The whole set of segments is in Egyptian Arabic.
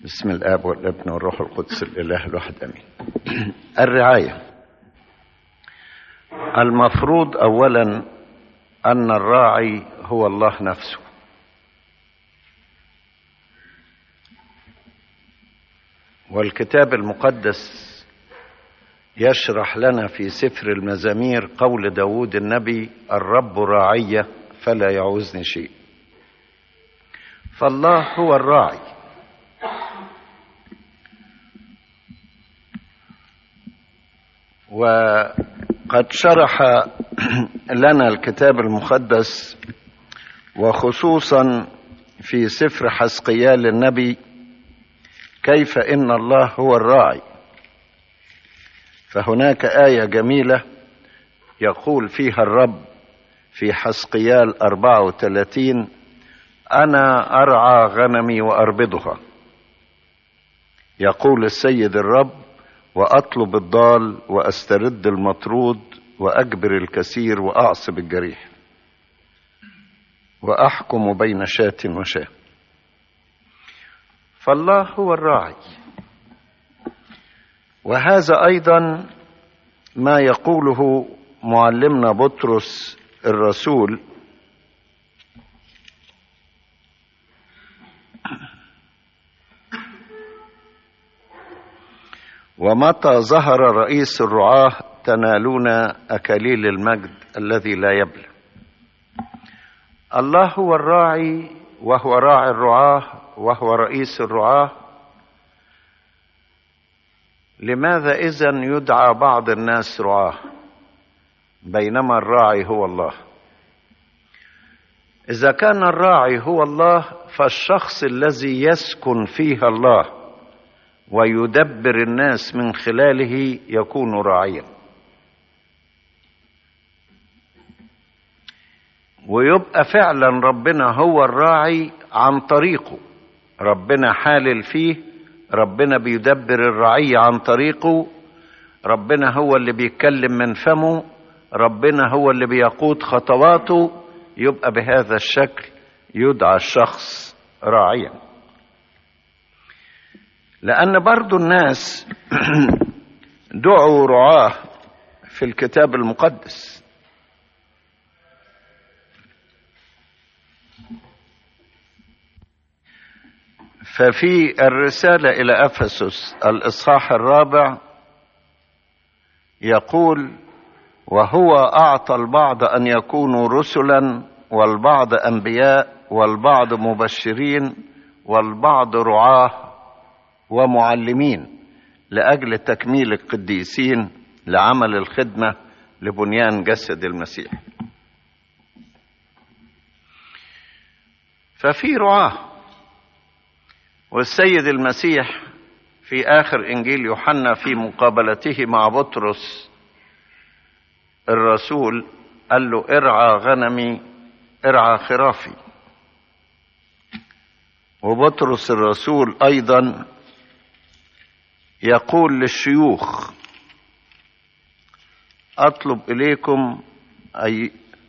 بسم الاب والابن والروح القدس الاله الواحد امين الرعايه المفروض اولا ان الراعي هو الله نفسه والكتاب المقدس يشرح لنا في سفر المزامير قول داود النبي الرب راعية فلا يعوزني شيء فالله هو الراعي وقد شرح لنا الكتاب المقدس وخصوصا في سفر حسقيال النبي كيف ان الله هو الراعي فهناك ايه جميله يقول فيها الرب في حسقيال 34 انا ارعى غنمي واربضها يقول السيد الرب واطلب الضال واسترد المطرود واجبر الكثير واعصب الجريح واحكم بين شاة وشاة فالله هو الراعي وهذا ايضا ما يقوله معلمنا بطرس الرسول ومتى ظهر رئيس الرعاه تنالون اكاليل المجد الذي لا يبلى الله هو الراعي وهو راعي الرعاه وهو رئيس الرعاه لماذا اذا يدعى بعض الناس رعاه بينما الراعي هو الله اذا كان الراعي هو الله فالشخص الذي يسكن فيها الله ويدبر الناس من خلاله يكون راعيا ويبقى فعلا ربنا هو الراعي عن طريقه ربنا حالل فيه ربنا بيدبر الرعية عن طريقه ربنا هو اللي بيتكلم من فمه ربنا هو اللي بيقود خطواته يبقى بهذا الشكل يدعى الشخص راعيا لأن برضو الناس دعوا رعاه في الكتاب المقدس ففي الرسالة إلى أفسس الإصحاح الرابع يقول وهو أعطى البعض أن يكونوا رسلا والبعض أنبياء والبعض مبشرين والبعض رعاه ومعلمين لأجل تكميل القديسين لعمل الخدمة لبنيان جسد المسيح ففي رعاه والسيد المسيح في آخر إنجيل يوحنا في مقابلته مع بطرس الرسول قال له ارعى غنمي ارعى خرافي وبطرس الرسول أيضا يقول للشيوخ أطلب إليكم أي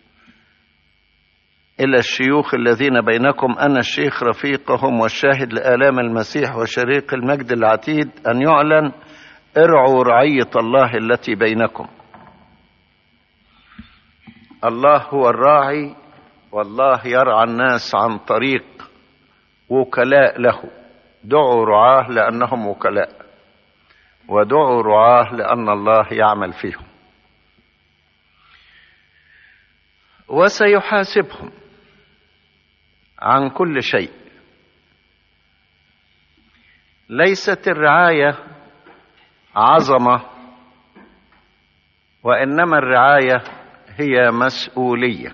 إلى الشيوخ الذين بينكم أنا الشيخ رفيقهم والشاهد لآلام المسيح وشريك المجد العتيد أن يعلن ارعوا رعية الله التي بينكم الله هو الراعي والله يرعى الناس عن طريق وكلاء له دعوا رعاه لأنهم وكلاء ودعوا رعاه لأن الله يعمل فيهم وسيحاسبهم عن كل شيء ليست الرعايه عظمه وانما الرعايه هي مسؤوليه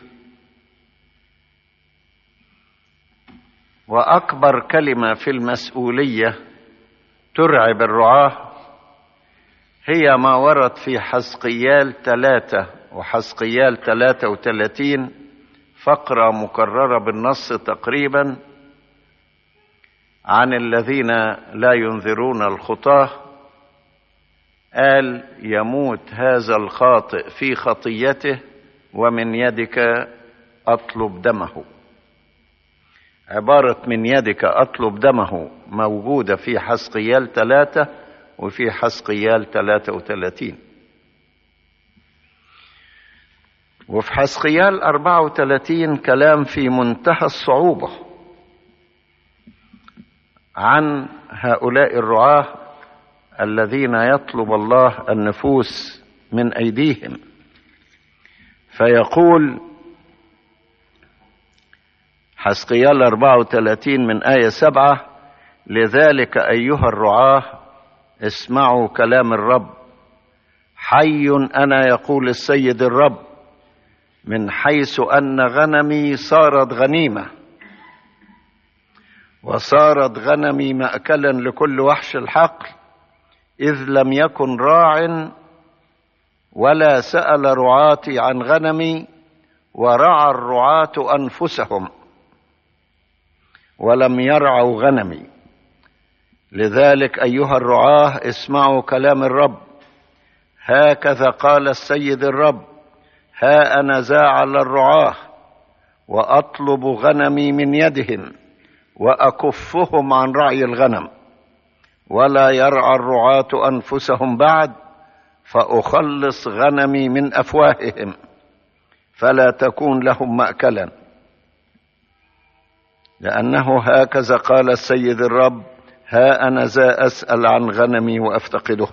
واكبر كلمه في المسؤوليه ترعب الرعاه هي ما ورد في حسقيال ثلاثه وحسقيال ثلاثه وثلاثين فقرة مكررة بالنص تقريبا عن الذين لا ينذرون الخطاة قال يموت هذا الخاطئ في خطيته ومن يدك أطلب دمه عبارة من يدك أطلب دمه موجودة في حسقيال ثلاثة وفي حسقيال ثلاثة وثلاثين وفي حسقيال أربعة وثلاثين كلام في منتهى الصعوبة عن هؤلاء الرعاة الذين يطلب الله النفوس من أيديهم فيقول حسقيال 34 من آية سبعة لذلك أيها الرعاة اسمعوا كلام الرب حي أنا يقول السيد الرب من حيث أن غنمي صارت غنيمة وصارت غنمي مأكلا لكل وحش الحقل إذ لم يكن راع ولا سأل رعاتي عن غنمي ورعى الرعاة أنفسهم ولم يرعوا غنمي لذلك أيها الرعاة اسمعوا كلام الرب هكذا قال السيد الرب ها أنا ذا على الرعاة وأطلب غنمي من يدهم وأكفهم عن رعي الغنم ولا يرعى الرعاة أنفسهم بعد فأخلص غنمي من أفواههم فلا تكون لهم مأكلا لأنه هكذا قال السيد الرب ها أنا ذا أسأل عن غنمي وأفتقده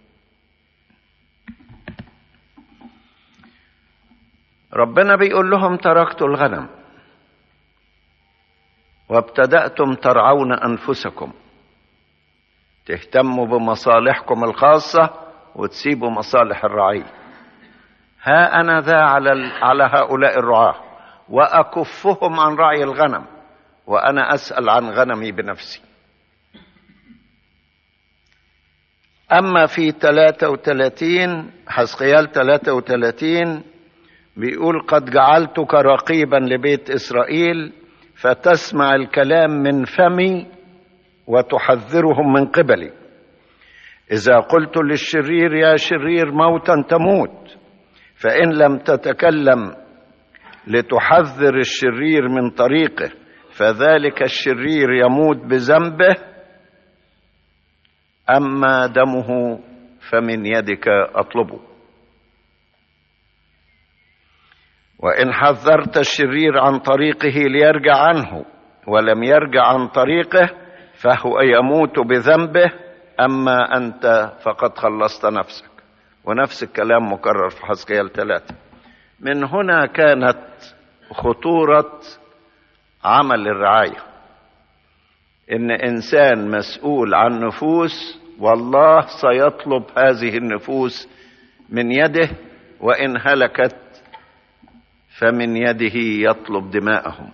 ربنا بيقول لهم تركت الغنم وابتدأتم ترعون أنفسكم تهتموا بمصالحكم الخاصة وتسيبوا مصالح الرعية ها أنا ذا على, على هؤلاء الرعاة وأكفهم عن رعي الغنم وأنا أسأل عن غنمي بنفسي أما في 33 حسقيال 33 بيقول قد جعلتك رقيبا لبيت إسرائيل فتسمع الكلام من فمي وتحذرهم من قبلي إذا قلت للشرير يا شرير موتا تموت فإن لم تتكلم لتحذر الشرير من طريقه فذلك الشرير يموت بذنبه أما دمه فمن يدك أطلبه وإن حذرت الشرير عن طريقه ليرجع عنه ولم يرجع عن طريقه فهو يموت بذنبه أما أنت فقد خلصت نفسك ونفس الكلام مكرر في حزقيال ثلاثة من هنا كانت خطورة عمل الرعاية إن إنسان مسؤول عن نفوس والله سيطلب هذه النفوس من يده وإن هلكت فمن يده يطلب دماءهم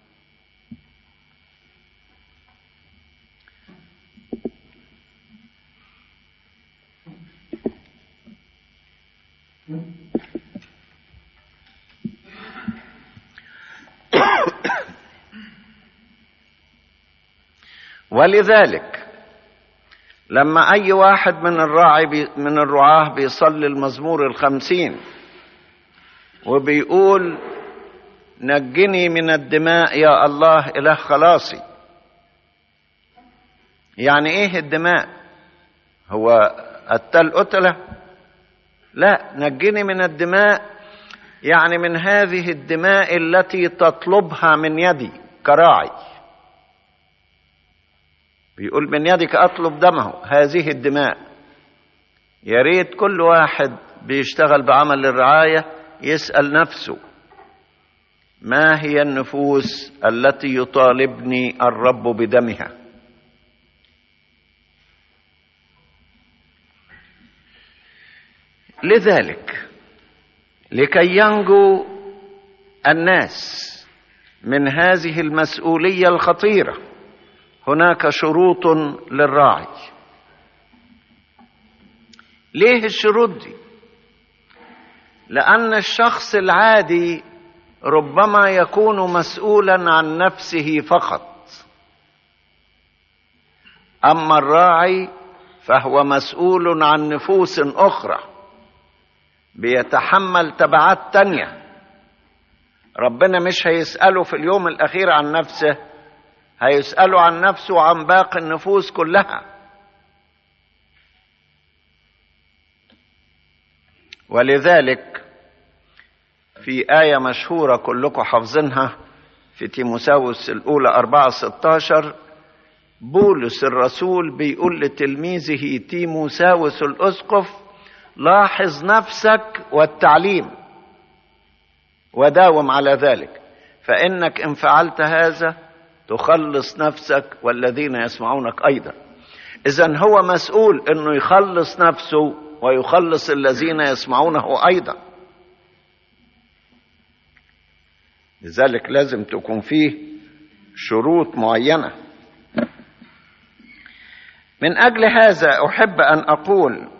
ولذلك لما أي واحد من الراعي بي من الرعاة بيصلي المزمور الخمسين وبيقول نجني من الدماء يا الله إله خلاصي يعني إيه الدماء هو التل قتلة لا نجني من الدماء يعني من هذه الدماء التي تطلبها من يدي كراعي بيقول من يدك اطلب دمه هذه الدماء يا ريت كل واحد بيشتغل بعمل الرعايه يسال نفسه ما هي النفوس التي يطالبني الرب بدمها لذلك لكي ينجو الناس من هذه المسؤوليه الخطيره هناك شروط للراعي ليه الشروط دي لان الشخص العادي ربما يكون مسؤولا عن نفسه فقط اما الراعي فهو مسؤول عن نفوس اخرى بيتحمل تبعات تانيه ربنا مش هيساله في اليوم الاخير عن نفسه هيسأله عن نفسه وعن باقي النفوس كلها ولذلك في آية مشهورة كلكم حافظينها في تيموساوس الأولى أربعة ستاشر بولس الرسول بيقول لتلميذه تيموساوس الأسقف لاحظ نفسك والتعليم وداوم على ذلك فإنك إن فعلت هذا تخلص نفسك والذين يسمعونك أيضا إذا هو مسؤول أنه يخلص نفسه ويخلص الذين يسمعونه أيضا لذلك لازم تكون فيه شروط معينة من أجل هذا أحب أن أقول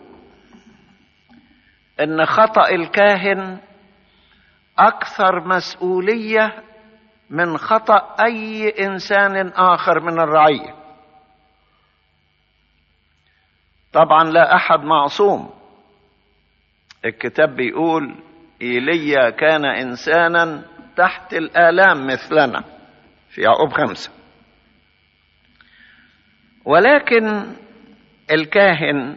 إن خطأ الكاهن أكثر مسؤولية من خطأ أي إنسان آخر من الرعية طبعا لا أحد معصوم الكتاب بيقول إيليا كان إنسانا تحت الآلام مثلنا في يعقوب خمسة ولكن الكاهن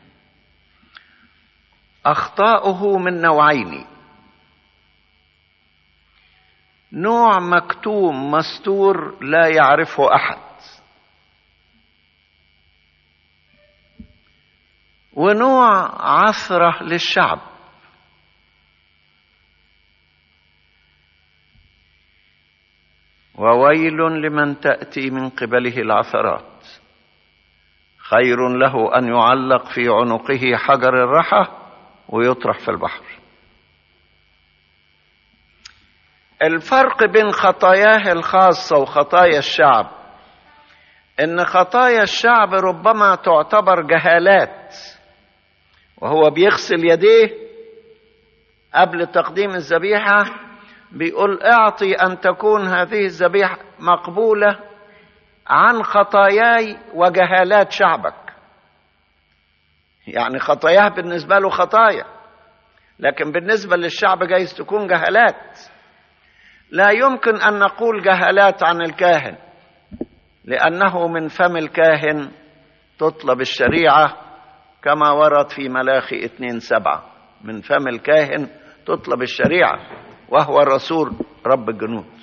أخطاؤه من نوعين نوع مكتوم مستور لا يعرفه أحد ونوع عثرة للشعب وويل لمن تأتي من قبله العثرات خير له أن يعلق في عنقه حجر الرحى ويطرح في البحر الفرق بين خطاياه الخاصة وخطايا الشعب إن خطايا الشعب ربما تعتبر جهالات وهو بيغسل يديه قبل تقديم الذبيحة بيقول اعطي أن تكون هذه الذبيحة مقبولة عن خطاياي وجهالات شعبك يعني خطاياه بالنسبة له خطايا لكن بالنسبة للشعب جايز تكون جهالات لا يمكن أن نقول جهالات عن الكاهن لأنه من فم الكاهن تطلب الشريعة كما ورد في ملاخي اتنين سبعة من فم الكاهن تطلب الشريعة وهو الرسول رب الجنود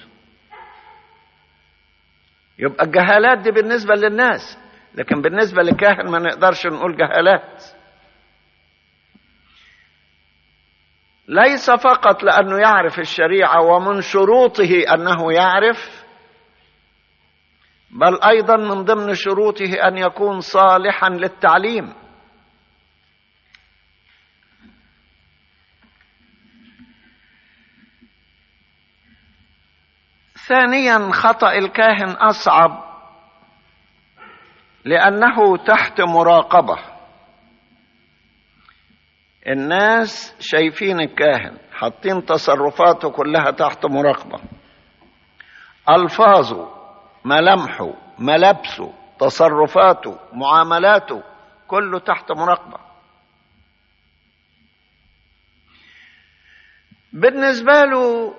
يبقى الجهالات دي بالنسبة للناس لكن بالنسبة للكاهن ما نقدرش نقول جهالات ليس فقط لأنه يعرف الشريعة ومن شروطه أنه يعرف بل أيضا من ضمن شروطه أن يكون صالحا للتعليم ثانيا خطأ الكاهن أصعب لأنه تحت مراقبة الناس شايفين الكاهن حاطين تصرفاته كلها تحت مراقبة ألفاظه ملامحه ملابسه تصرفاته معاملاته كله تحت مراقبة بالنسبة له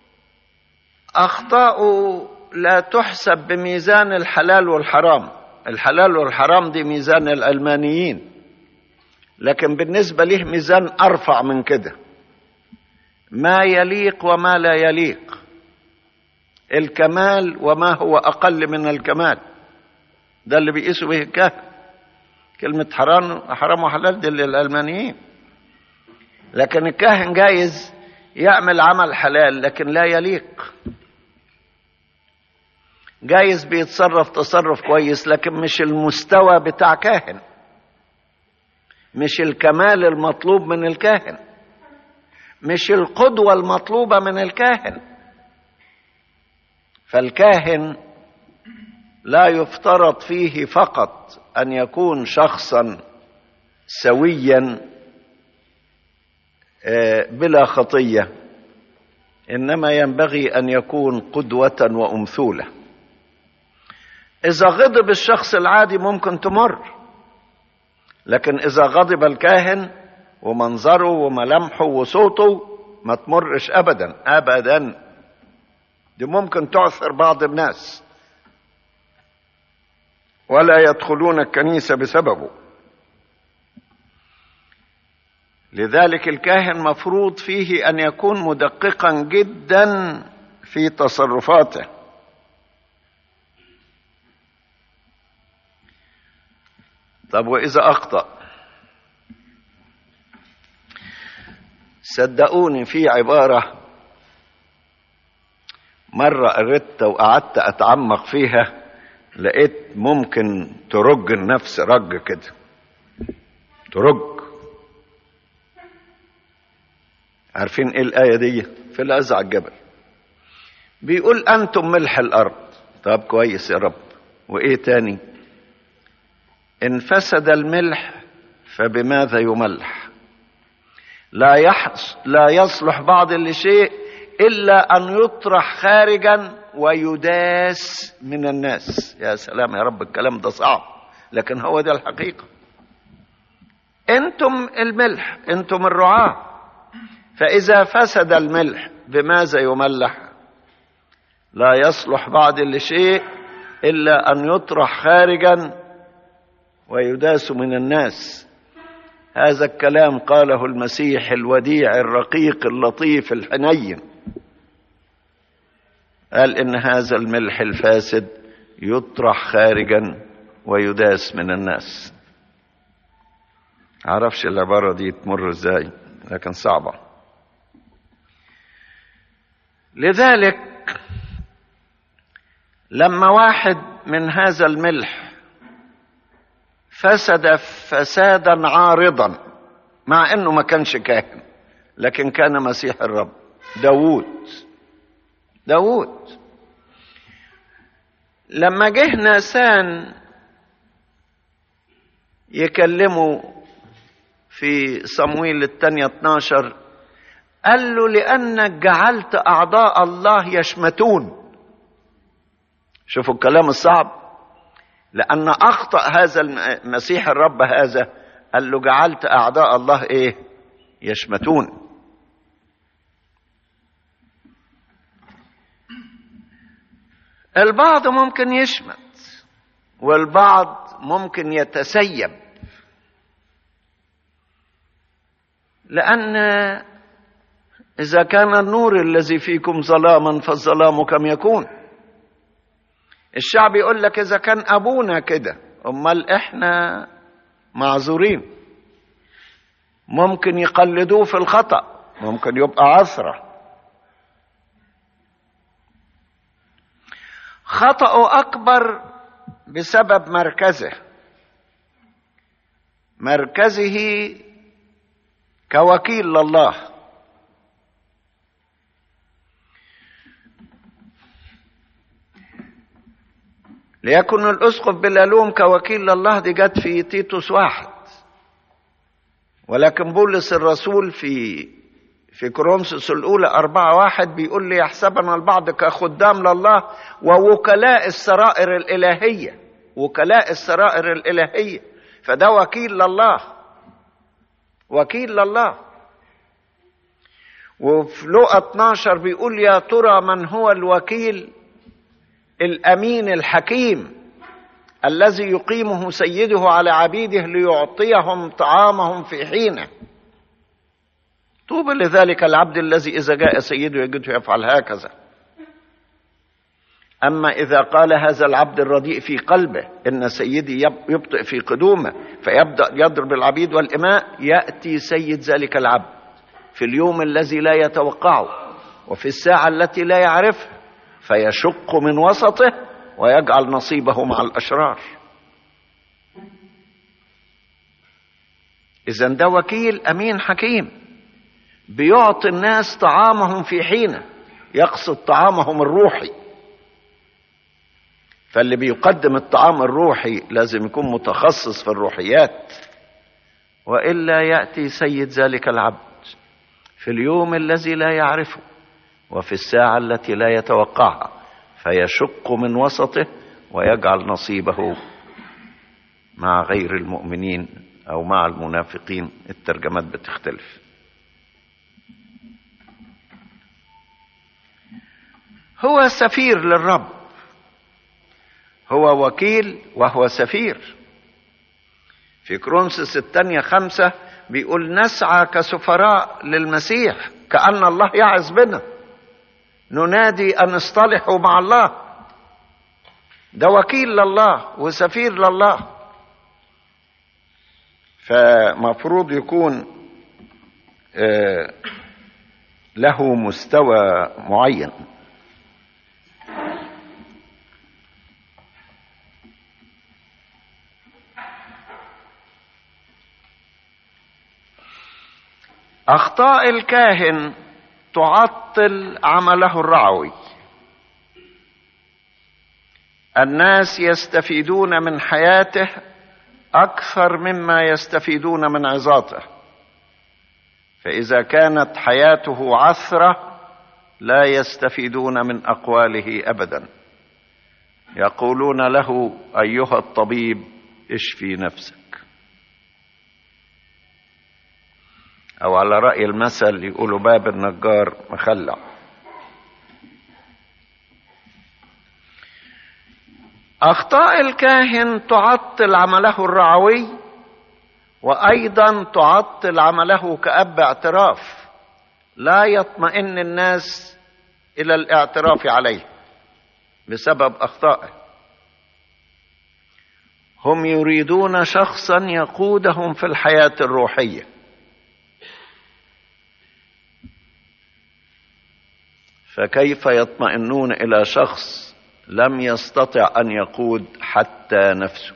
أخطاؤه لا تحسب بميزان الحلال والحرام الحلال والحرام دي ميزان الألمانيين لكن بالنسبة له ميزان أرفع من كده ما يليق وما لا يليق الكمال وما هو أقل من الكمال ده اللي بيقيسوا به الكهن كلمة حرام حرام وحلال دي للألمانيين لكن الكاهن جايز يعمل عمل حلال لكن لا يليق جايز بيتصرف تصرف كويس لكن مش المستوى بتاع كاهن مش الكمال المطلوب من الكاهن مش القدوة المطلوبة من الكاهن فالكاهن لا يفترض فيه فقط أن يكون شخصا سويا بلا خطية إنما ينبغي أن يكون قدوة وأمثولة إذا غضب الشخص العادي ممكن تمر لكن إذا غضب الكاهن ومنظره وملامحه وصوته ما تمرش أبدا أبدا دي ممكن تعثر بعض الناس ولا يدخلون الكنيسة بسببه لذلك الكاهن مفروض فيه أن يكون مدققا جدا في تصرفاته طب وإذا أخطأ صدقوني في عبارة مرة قريتها وقعدت أتعمق فيها لقيت ممكن ترج النفس رج كده ترج عارفين ايه الآية دي في الأزع الجبل بيقول أنتم ملح الأرض طب كويس يا رب وإيه تاني إن فسد الملح فبماذا يملح لا يحص لا يصلح بعض لشيء إلا أن يطرح خارجا ويداس من الناس يا سلام يا رب الكلام ده صعب لكن هو ده الحقيقة انتم الملح انتم الرعاة فإذا فسد الملح بماذا يملح لا يصلح بعد لشيء إلا أن يطرح خارجا ويداس من الناس هذا الكلام قاله المسيح الوديع الرقيق اللطيف الحنين قال ان هذا الملح الفاسد يطرح خارجا ويداس من الناس عرفش العبارة دي تمر ازاي لكن صعبة لذلك لما واحد من هذا الملح فسد فسادا عارضا مع انه ما كانش كاهن لكن كان مسيح الرب داوود داوود لما جه ناسان يكلمه في صمويل الثانية 12 قال له لأنك جعلت أعضاء الله يشمتون شوفوا الكلام الصعب لأن أخطأ هذا المسيح الرب هذا قال له جعلت أعداء الله إيه يشمتون البعض ممكن يشمت والبعض ممكن يتسيب لأن إذا كان النور الذي فيكم ظلاما فالظلام كم يكون الشعب يقول لك إذا كان أبونا كده أمال إحنا معذورين ممكن يقلدوه في الخطأ ممكن يبقى عثرة خطأه أكبر بسبب مركزه مركزه كوكيل لله ليكن الأسقف بلالوم كوكيل لله دي جت في تيتوس واحد ولكن بولس الرسول في في كورنثوس الأولى أربعة واحد بيقول لي يحسبنا البعض كخدام لله ووكلاء السرائر الإلهية وكلاء السرائر الإلهية فده وكيل لله وكيل لله وفي لقى 12 بيقول يا ترى من هو الوكيل الامين الحكيم الذي يقيمه سيده على عبيده ليعطيهم طعامهم في حينه طوبى لذلك العبد الذي اذا جاء سيده يجده يفعل هكذا اما اذا قال هذا العبد الرديء في قلبه ان سيدي يبطئ في قدومه فيبدا يضرب العبيد والاماء ياتي سيد ذلك العبد في اليوم الذي لا يتوقعه وفي الساعه التي لا يعرفها فيشق من وسطه ويجعل نصيبه مع الاشرار اذا ده وكيل امين حكيم بيعطي الناس طعامهم في حينه يقصد طعامهم الروحي فاللي بيقدم الطعام الروحي لازم يكون متخصص في الروحيات والا ياتي سيد ذلك العبد في اليوم الذي لا يعرفه وفي الساعة التي لا يتوقعها فيشق من وسطه ويجعل نصيبه مع غير المؤمنين أو مع المنافقين الترجمات بتختلف هو سفير للرب هو وكيل وهو سفير في كرونسس الثانية خمسة بيقول نسعى كسفراء للمسيح كأن الله يعظ بنا ننادي أن اصطلحوا مع الله ده وكيل لله وسفير لله فمفروض يكون له مستوى معين اخطاء الكاهن تعطل عمله الرعوي الناس يستفيدون من حياته اكثر مما يستفيدون من عظاته فاذا كانت حياته عثره لا يستفيدون من اقواله ابدا يقولون له ايها الطبيب اشفي نفسك او على راي المثل يقولوا باب النجار مخلع اخطاء الكاهن تعطل عمله الرعوي وايضا تعطل عمله كاب اعتراف لا يطمئن الناس الى الاعتراف عليه بسبب اخطائه هم يريدون شخصا يقودهم في الحياه الروحيه فكيف يطمئنون الى شخص لم يستطع ان يقود حتى نفسه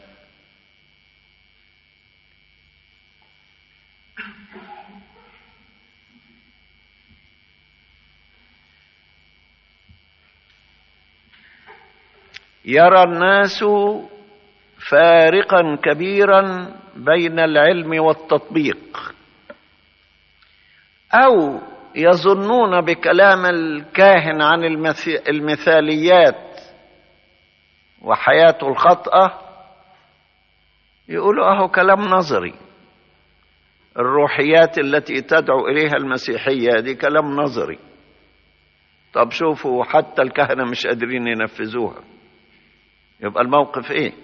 يرى الناس فارقا كبيرا بين العلم والتطبيق او يظنون بكلام الكاهن عن المثاليات وحياته الخطأة يقولوا اهو كلام نظري الروحيات التي تدعو اليها المسيحية دي كلام نظري طب شوفوا حتى الكهنة مش قادرين ينفذوها يبقى الموقف ايه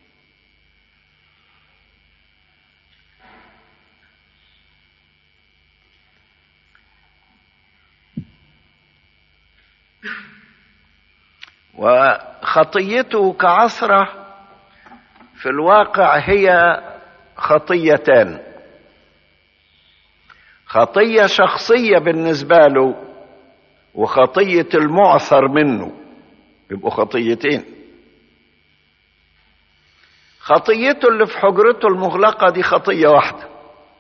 وخطيته كعثرة في الواقع هي خطيتان خطية شخصية بالنسبة له وخطية المعثر منه يبقوا خطيتين خطيته اللي في حجرته المغلقة دي خطية واحدة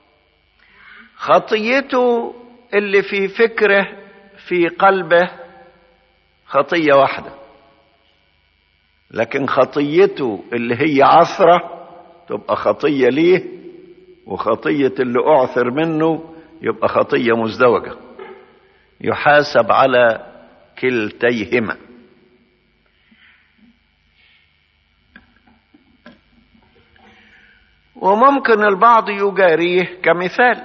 خطيته اللي في فكره في قلبه خطية واحدة لكن خطيته اللي هي عثرة تبقى خطية ليه وخطية اللي أعثر منه يبقى خطية مزدوجة يحاسب على كلتيهما وممكن البعض يجاريه كمثال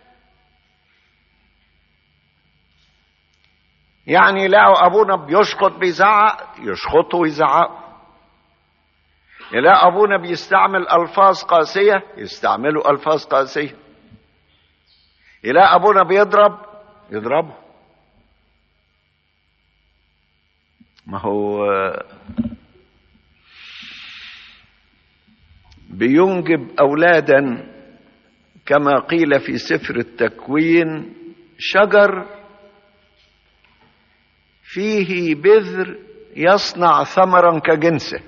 يعني لقوا ابونا بيشخط بيزعق يشخطوا ويزعقوا يلاقوا ابونا بيستعمل الفاظ قاسيه يستعملوا الفاظ قاسيه يلاقي ابونا بيضرب يضربه ما هو بينجب اولادا كما قيل في سفر التكوين شجر فيه بذر يصنع ثمرا كجنسه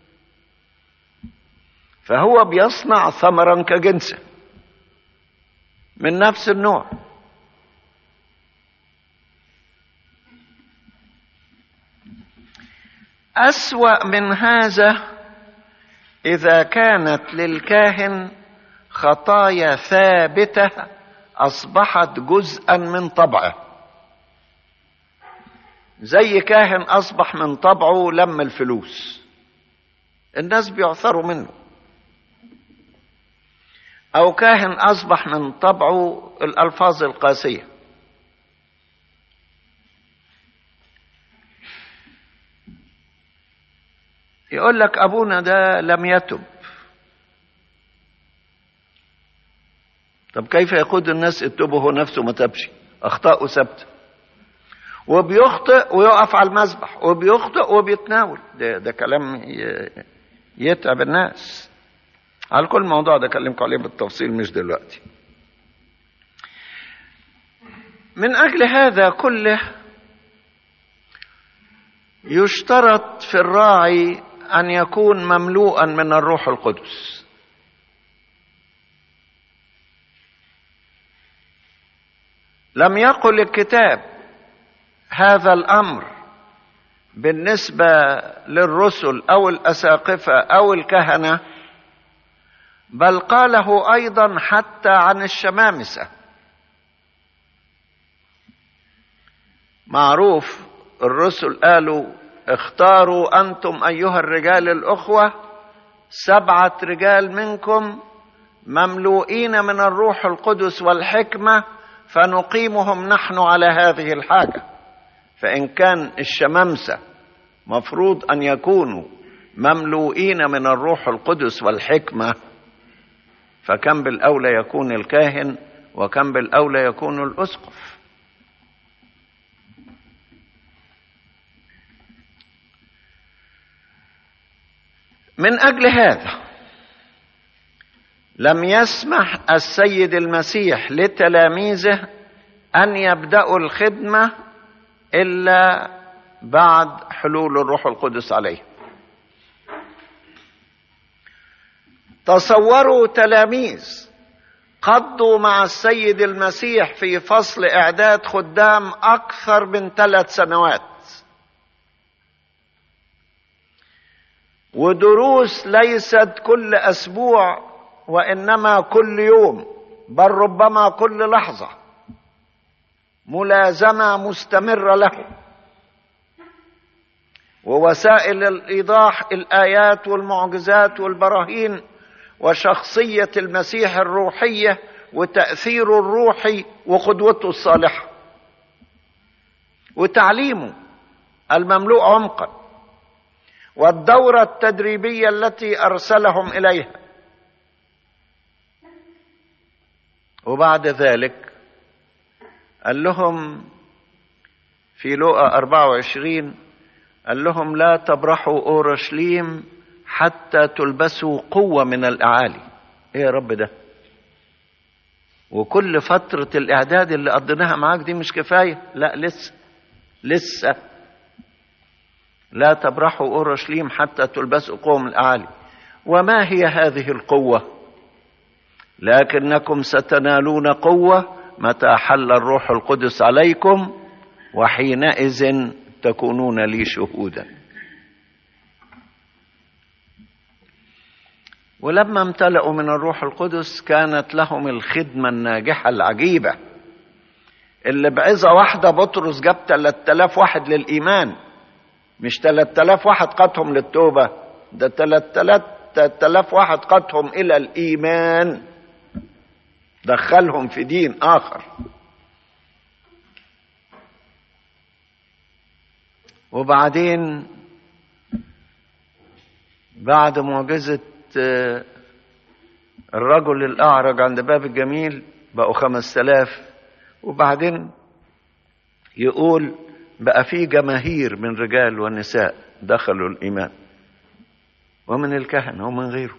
فهو بيصنع ثمرا كجنسه من نفس النوع اسوا من هذا اذا كانت للكاهن خطايا ثابته اصبحت جزءا من طبعه زي كاهن اصبح من طبعه لم الفلوس الناس بيعثروا منه او كاهن اصبح من طبعه الالفاظ القاسيه يقول لك ابونا ده لم يتب طب كيف يقود الناس يتوبوا هو نفسه ما تبش اخطاءه ثابته وبيخطئ ويقف على المذبح وبيخطئ وبيتناول ده, ده كلام يتعب الناس على كل موضوع ده اكلمكم عليه بالتفصيل مش دلوقتي من اجل هذا كله يشترط في الراعي ان يكون مملوءا من الروح القدس لم يقل الكتاب هذا الامر بالنسبه للرسل او الاساقفه او الكهنه بل قاله ايضا حتى عن الشمامسه معروف الرسل قالوا اختاروا انتم ايها الرجال الاخوه سبعه رجال منكم مملوئين من الروح القدس والحكمه فنقيمهم نحن على هذه الحاجه فان كان الشمامسه مفروض ان يكونوا مملوئين من الروح القدس والحكمه فكم بالاولى يكون الكاهن وكم بالاولى يكون الاسقف من اجل هذا لم يسمح السيد المسيح لتلاميذه ان يبداوا الخدمه الا بعد حلول الروح القدس عليه تصوروا تلاميذ قضوا مع السيد المسيح في فصل اعداد خدام اكثر من ثلاث سنوات ودروس ليست كل اسبوع وانما كل يوم بل ربما كل لحظه ملازمه مستمره له ووسائل الايضاح الايات والمعجزات والبراهين وشخصيه المسيح الروحيه وتاثيره الروحي وقدوته الصالحه وتعليمه المملوء عمقا والدوره التدريبيه التي ارسلهم اليها وبعد ذلك قال لهم في لوقا 24 قال لهم لا تبرحوا اورشليم حتى تلبسوا قوه من الاعالي ايه يا رب ده وكل فتره الاعداد اللي قضيناها معاك دي مش كفايه لا لسه لسه لا تبرحوا اورشليم حتى تلبسوا قوه من الاعالي وما هي هذه القوه لكنكم ستنالون قوه متى حل الروح القدس عليكم وحينئذ تكونون لي شهودا ولما امتلأوا من الروح القدس كانت لهم الخدمة الناجحة العجيبة اللي بعظة واحدة بطرس جاب 3000 واحد للإيمان مش 3000 واحد قادهم للتوبة ده 3000 واحد قادهم إلى الإيمان دخلهم في دين آخر وبعدين بعد معجزة الرجل الأعرج عند باب الجميل بقوا خمس تلاف وبعدين يقول بقى في جماهير من رجال ونساء دخلوا الإيمان ومن الكهنة ومن غيره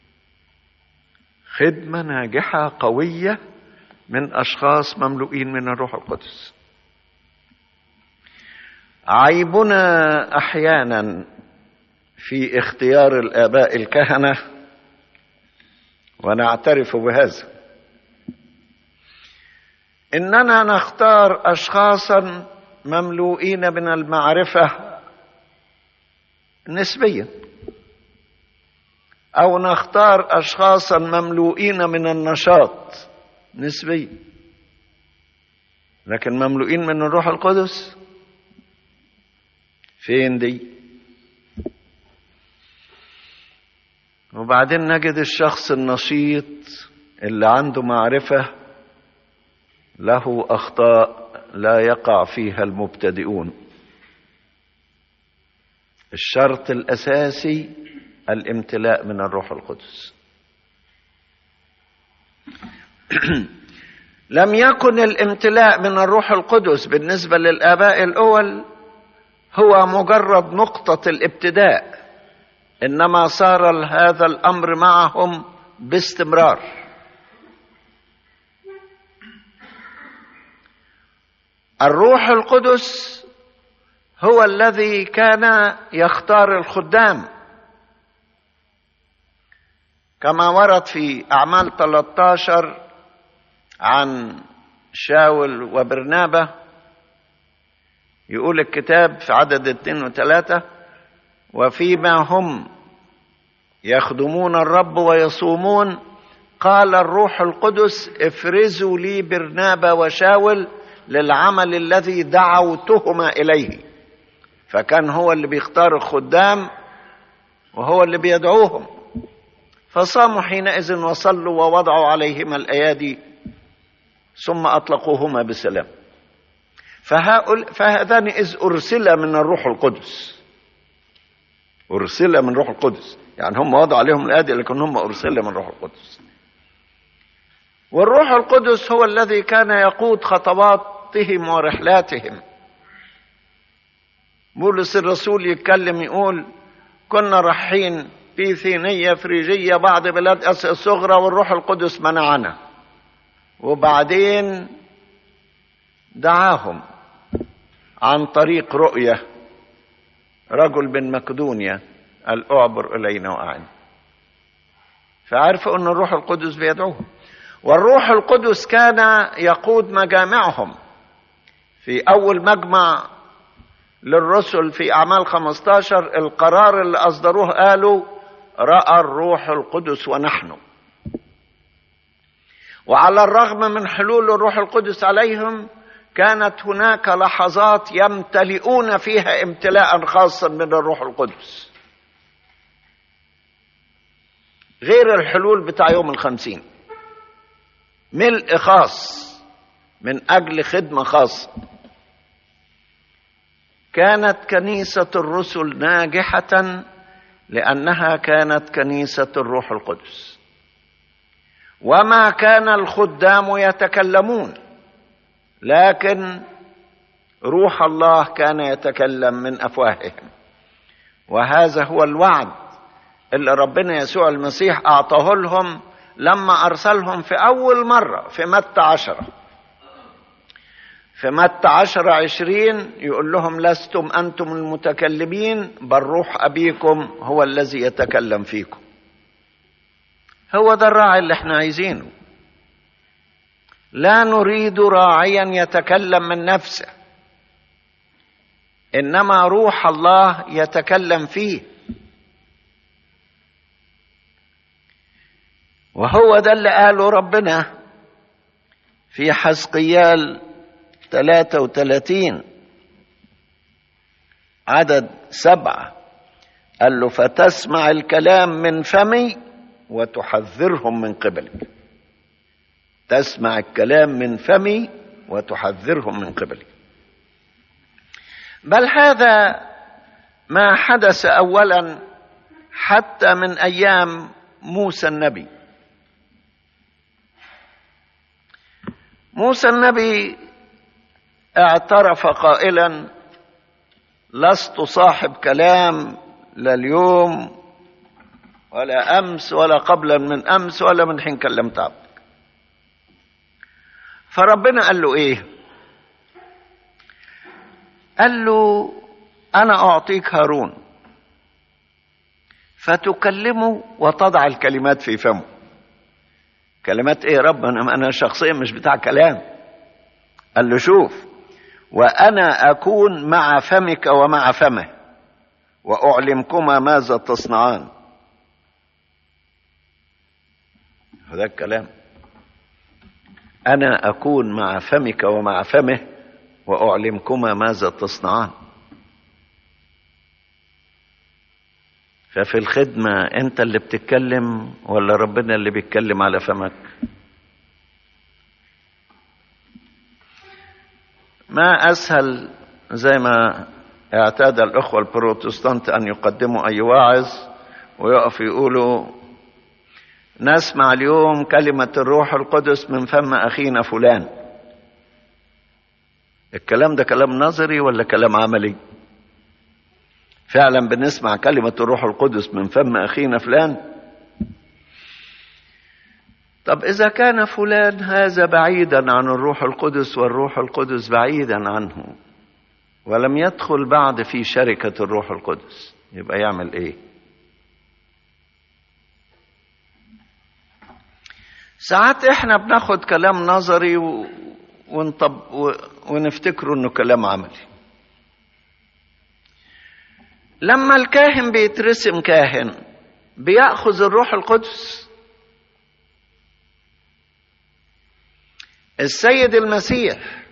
خدمة ناجحة قوية من أشخاص مملوئين من الروح القدس عيبنا أحيانا في اختيار الآباء الكهنة ونعترف بهذا إننا نختار أشخاصا مملوئين من المعرفة نسبيا أو نختار أشخاصا مملوئين من النشاط نسبيا لكن مملوئين من الروح القدس فين دي وبعدين نجد الشخص النشيط اللي عنده معرفة له أخطاء لا يقع فيها المبتدئون الشرط الاساسي الامتلاء من الروح القدس لم يكن الامتلاء من الروح القدس بالنسبه للاباء الاول هو مجرد نقطه الابتداء انما صار هذا الامر معهم باستمرار الروح القدس هو الذي كان يختار الخدام كما ورد في اعمال 13 عن شاول وبرنابه يقول الكتاب في عدد اثنين وثلاثة وفيما هم يخدمون الرب ويصومون قال الروح القدس افرزوا لي برنابا وشاول للعمل الذي دعوتهما اليه فكان هو اللي بيختار الخدام وهو اللي بيدعوهم فصاموا حينئذ وصلوا ووضعوا عليهما الايادي ثم اطلقوهما بسلام فهؤلاء فهذان اذ ارسل من الروح القدس ارسل من روح القدس يعني هم وضعوا عليهم الايادي لكن هم ارسل من روح القدس والروح القدس هو الذي كان يقود خطواتهم ورحلاتهم بولس الرسول يتكلم يقول كنا رايحين بيثينية فريجية بعض بلاد اسيا الصغرى والروح القدس منعنا وبعدين دعاهم عن طريق رؤية رجل من مقدونيا قال اعبر الينا واعن فعرفوا ان الروح القدس بيدعوهم والروح القدس كان يقود مجامعهم في اول مجمع للرسل في اعمال 15 القرار اللي اصدروه قالوا راى الروح القدس ونحن وعلى الرغم من حلول الروح القدس عليهم كانت هناك لحظات يمتلئون فيها امتلاء خاصا من الروح القدس غير الحلول بتاع يوم الخمسين ملء خاص من اجل خدمه خاصه كانت كنيسه الرسل ناجحه لانها كانت كنيسه الروح القدس وما كان الخدام يتكلمون لكن روح الله كان يتكلم من افواههم وهذا هو الوعد اللي ربنا يسوع المسيح اعطاه لهم لما ارسلهم في اول مره في متى عشره في متى عشرة عشرين يقول لهم لستم أنتم المتكلمين بل روح أبيكم هو الذي يتكلم فيكم هو ده الراعي اللي احنا عايزينه لا نريد راعيا يتكلم من نفسه انما روح الله يتكلم فيه وهو ده اللي قاله ربنا في حسقيال 33 عدد سبعة قال له فتسمع الكلام من فمي وتحذرهم من قبلك تسمع الكلام من فمي وتحذرهم من قبلك بل هذا ما حدث اولا حتى من ايام موسى النبي موسى النبي اعترف قائلا لست صاحب كلام لا اليوم ولا امس ولا قبلا من امس ولا من حين كلمت عبدك فربنا قال له ايه قال له انا اعطيك هارون فتكلمه وتضع الكلمات في فمه كلمات ايه يا رب انا انا شخصيا مش بتاع كلام قال له شوف وانا اكون مع فمك ومع فمه واعلمكما ماذا تصنعان هذا الكلام انا اكون مع فمك ومع فمه واعلمكما ماذا تصنعان ففي الخدمه انت اللي بتتكلم ولا ربنا اللي بيتكلم على فمك ما اسهل زي ما اعتاد الأخوة البروتستانت أن يقدموا أي واعظ ويقف يقولوا نسمع اليوم كلمة الروح القدس من فم أخينا فلان الكلام ده كلام نظري ولا كلام عملي فعلا بنسمع كلمة الروح القدس من فم أخينا فلان طب إذا كان فلان هذا بعيدا عن الروح القدس والروح القدس بعيدا عنه ولم يدخل بعد في شركة الروح القدس يبقى يعمل إيه ساعات احنا بناخد كلام نظري و... ونطب... و... ونفتكره انه كلام عملي لما الكاهن بيترسم كاهن بياخذ الروح القدس السيد المسيح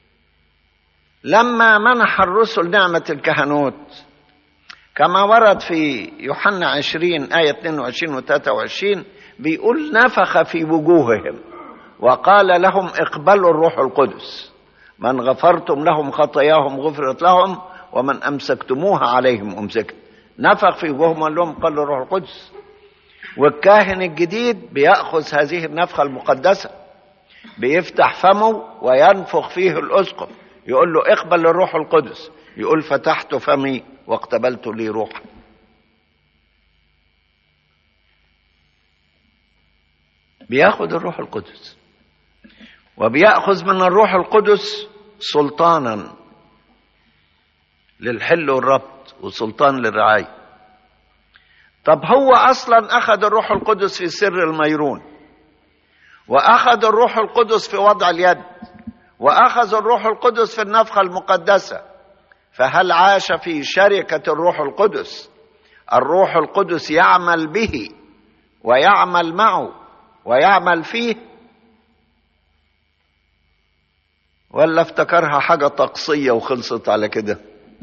لما منح الرسل نعمة الكهنوت كما ورد في يوحنا 20 آية 22 و 23 بيقول نفخ في وجوههم وقال لهم اقبلوا الروح القدس من غفرتم لهم خطاياهم غفرت لهم ومن امسكتموها عليهم امسكت نفخ في وجوههم وقال لهم قالوا الروح القدس والكاهن الجديد بياخذ هذه النفخه المقدسه بيفتح فمه وينفخ فيه الاسقف يقول له اقبل الروح القدس يقول فتحت فمي واقتبلت لي روحا بياخذ الروح القدس وبياخذ من الروح القدس سلطانا للحل والربط وسلطان للرعايه طب هو اصلا اخذ الروح القدس في سر الميرون واخذ الروح القدس في وضع اليد واخذ الروح القدس في النفخه المقدسه فهل عاش في شركه الروح القدس الروح القدس يعمل به ويعمل معه ويعمل فيه ولا افتكرها حاجه طقسيه وخلصت على كده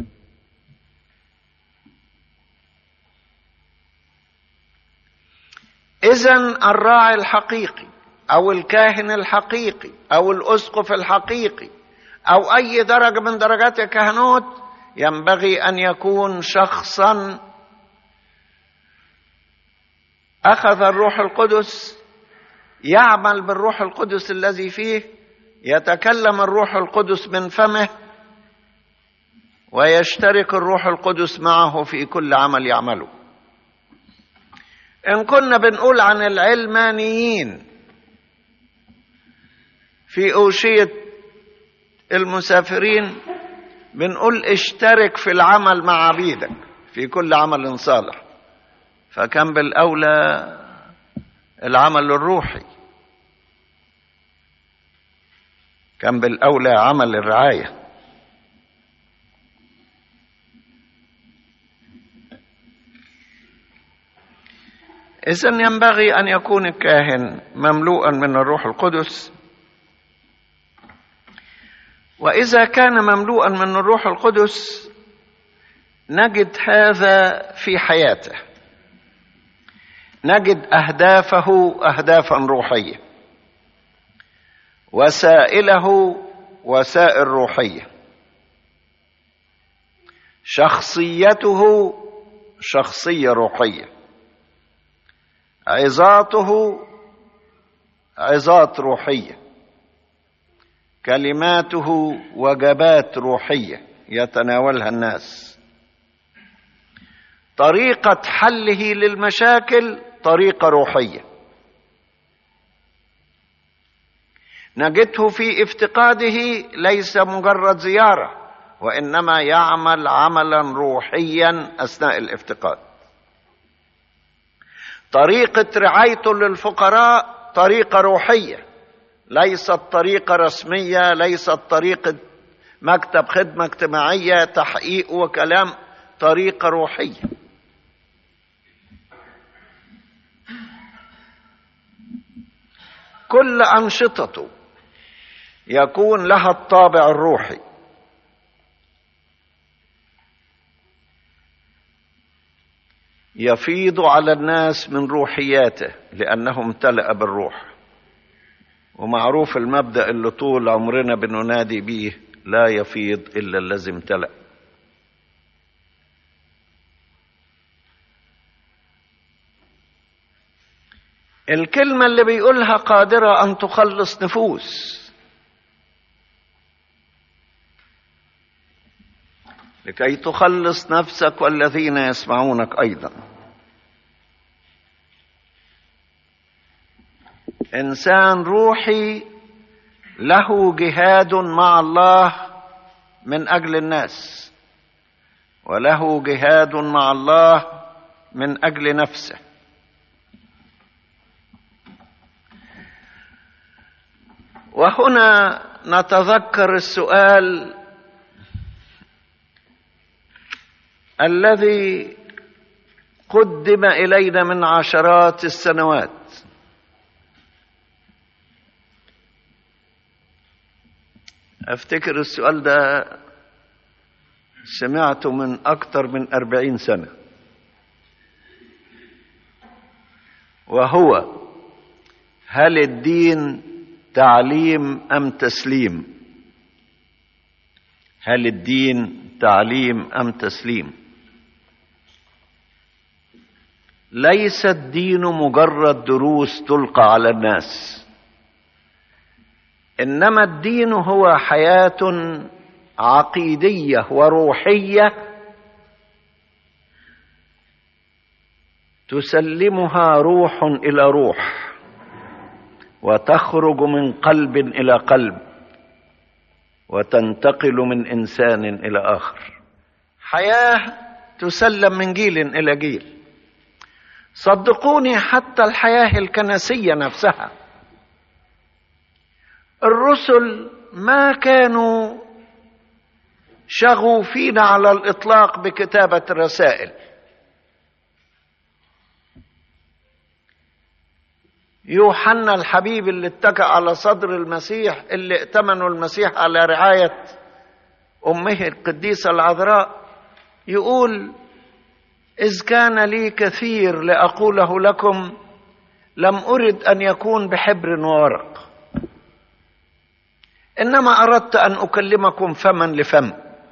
اذا الراعي الحقيقي او الكاهن الحقيقي او الاسقف الحقيقي او اي درجه من درجات الكهنوت ينبغي ان يكون شخصا اخذ الروح القدس يعمل بالروح القدس الذي فيه يتكلم الروح القدس من فمه ويشترك الروح القدس معه في كل عمل يعمله ان كنا بنقول عن العلمانيين في اوشيه المسافرين بنقول اشترك في العمل مع عبيدك في كل عمل صالح فكان بالاولى العمل الروحي كان بالاولى عمل الرعايه اذا ينبغي ان يكون الكاهن مملوءا من الروح القدس واذا كان مملوءا من الروح القدس نجد هذا في حياته نجد اهدافه اهدافا روحيه وسائله وسائل روحيه شخصيته شخصيه روحيه عظاته عظات روحيه كلماته وجبات روحيه يتناولها الناس طريقه حله للمشاكل طريقه روحيه نجده في افتقاده ليس مجرد زياره وانما يعمل عملا روحيا اثناء الافتقاد طريقه رعايته للفقراء طريقه روحيه ليست طريقه رسميه ليست طريقه مكتب خدمه اجتماعيه تحقيق وكلام طريقه روحيه كل انشطته يكون لها الطابع الروحي يفيض على الناس من روحياته لانه امتلأ بالروح ومعروف المبدأ اللي طول عمرنا بننادي بيه لا يفيض الا الذي امتلأ الكلمة اللي بيقولها قادرة أن تخلص نفوس لكي تخلص نفسك والذين يسمعونك أيضا إنسان روحي له جهاد مع الله من أجل الناس وله جهاد مع الله من أجل نفسه وهنا نتذكر السؤال الذي قدم الينا من عشرات السنوات افتكر السؤال ده سمعته من اكثر من اربعين سنه وهو هل الدين تعليم ام تسليم هل الدين تعليم ام تسليم ليس الدين مجرد دروس تلقى على الناس انما الدين هو حياه عقيديه وروحيه تسلمها روح الى روح وتخرج من قلب الى قلب وتنتقل من انسان الى اخر حياه تسلم من جيل الى جيل صدقوني حتى الحياه الكنسيه نفسها الرسل ما كانوا شغوفين على الاطلاق بكتابه الرسائل يوحنا الحبيب اللي اتكأ على صدر المسيح اللي ائتمنوا المسيح على رعاية أمه القديسة العذراء يقول إذ كان لي كثير لأقوله لكم لم أرد أن يكون بحبر وورق إنما أردت أن أكلمكم فما لفم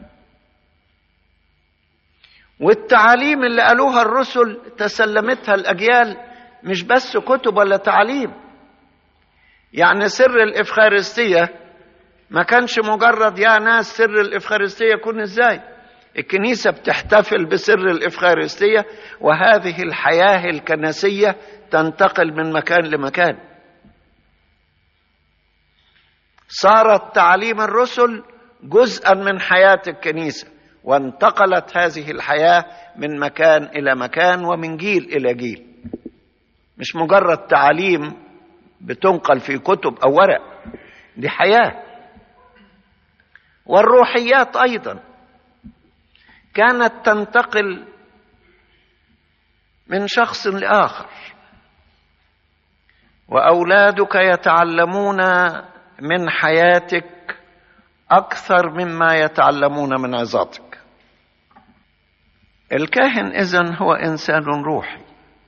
والتعاليم اللي قالوها الرسل تسلمتها الأجيال مش بس كتب ولا تعليم يعني سر الإفخارستية ما كانش مجرد يا ناس سر الإفخارستية يكون إزاي الكنيسة بتحتفل بسر الإفخارستية وهذه الحياة الكنسية تنتقل من مكان لمكان صارت تعليم الرسل جزءا من حياة الكنيسة وانتقلت هذه الحياة من مكان إلى مكان ومن جيل إلى جيل مش مجرد تعاليم بتنقل في كتب او ورق دي حياه والروحيات ايضا كانت تنتقل من شخص لاخر واولادك يتعلمون من حياتك اكثر مما يتعلمون من عظاتك الكاهن اذن هو انسان روحي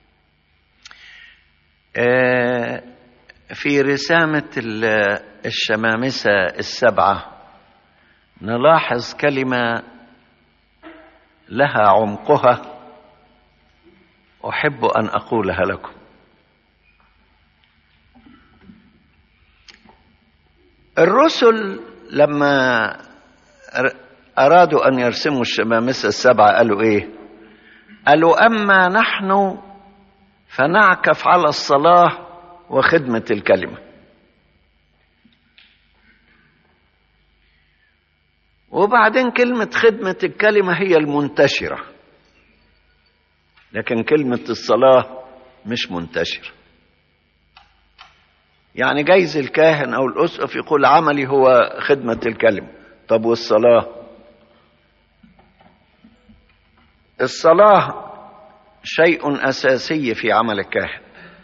في رسامة الشمامسة السبعة نلاحظ كلمة لها عمقها أحب أن أقولها لكم الرسل لما أرادوا أن يرسموا الشمامسة السبعة قالوا إيه؟ قالوا أما نحن فنعكف على الصلاة وخدمة الكلمة وبعدين كلمة خدمة الكلمة هي المنتشرة لكن كلمة الصلاة مش منتشرة يعني جايز الكاهن أو الأسقف يقول عملي هو خدمة الكلمة طب والصلاة الصلاة شيء اساسي في عمل الكاهن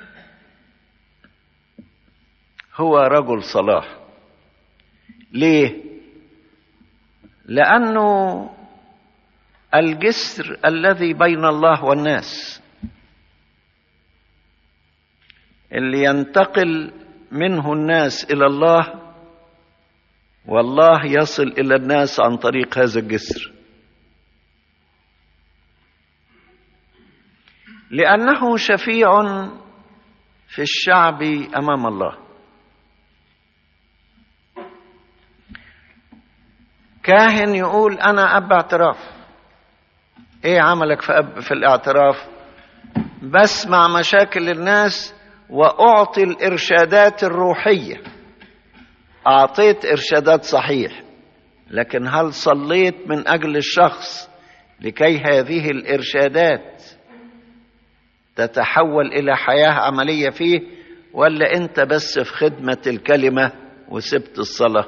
هو رجل صلاح ليه لانه الجسر الذي بين الله والناس اللي ينتقل منه الناس الى الله والله يصل الى الناس عن طريق هذا الجسر لانه شفيع في الشعب امام الله كاهن يقول انا اب اعتراف ايه عملك في اب في الاعتراف بسمع مشاكل الناس واعطي الارشادات الروحيه اعطيت ارشادات صحيح لكن هل صليت من اجل الشخص لكي هذه الارشادات تتحول الى حياه عمليه فيه ولا انت بس في خدمه الكلمه وسبت الصلاه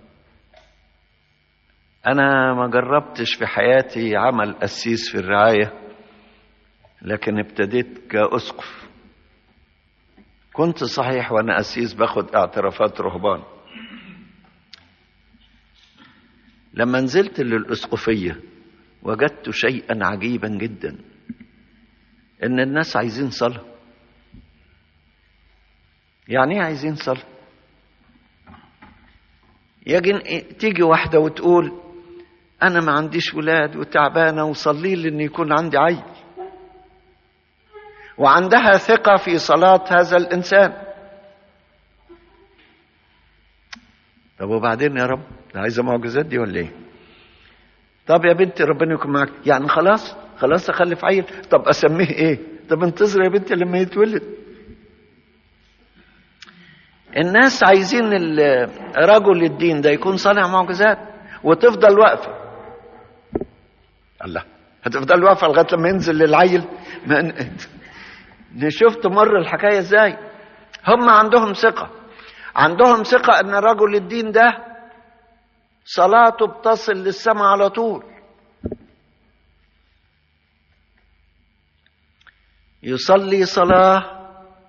انا ما جربتش في حياتي عمل قسيس في الرعايه لكن ابتديت كاسقف كنت صحيح وانا قسيس باخد اعترافات رهبان لما نزلت للاسقفيه وجدت شيئا عجيبا جدا ان الناس عايزين صلاه يعني ايه عايزين صلاه يجي تيجي واحده وتقول انا ما عنديش ولاد وتعبانه وصلي لي ان يكون عندي عيل وعندها ثقه في صلاه هذا الانسان طب وبعدين يا رب عايزه معجزات دي ولا ايه طب يا بنتي ربنا يكون معاك يعني خلاص خلاص اخلف عيل طب اسميه ايه طب انتظر يا بنتي لما يتولد الناس عايزين رجل الدين ده يكون صانع معجزات وتفضل واقفه الله هتفضل واقفه لغايه لما ينزل للعيل شفت مر الحكايه ازاي هم عندهم ثقه عندهم ثقه ان رجل الدين ده صلاته بتصل للسماء على طول يصلي صلاه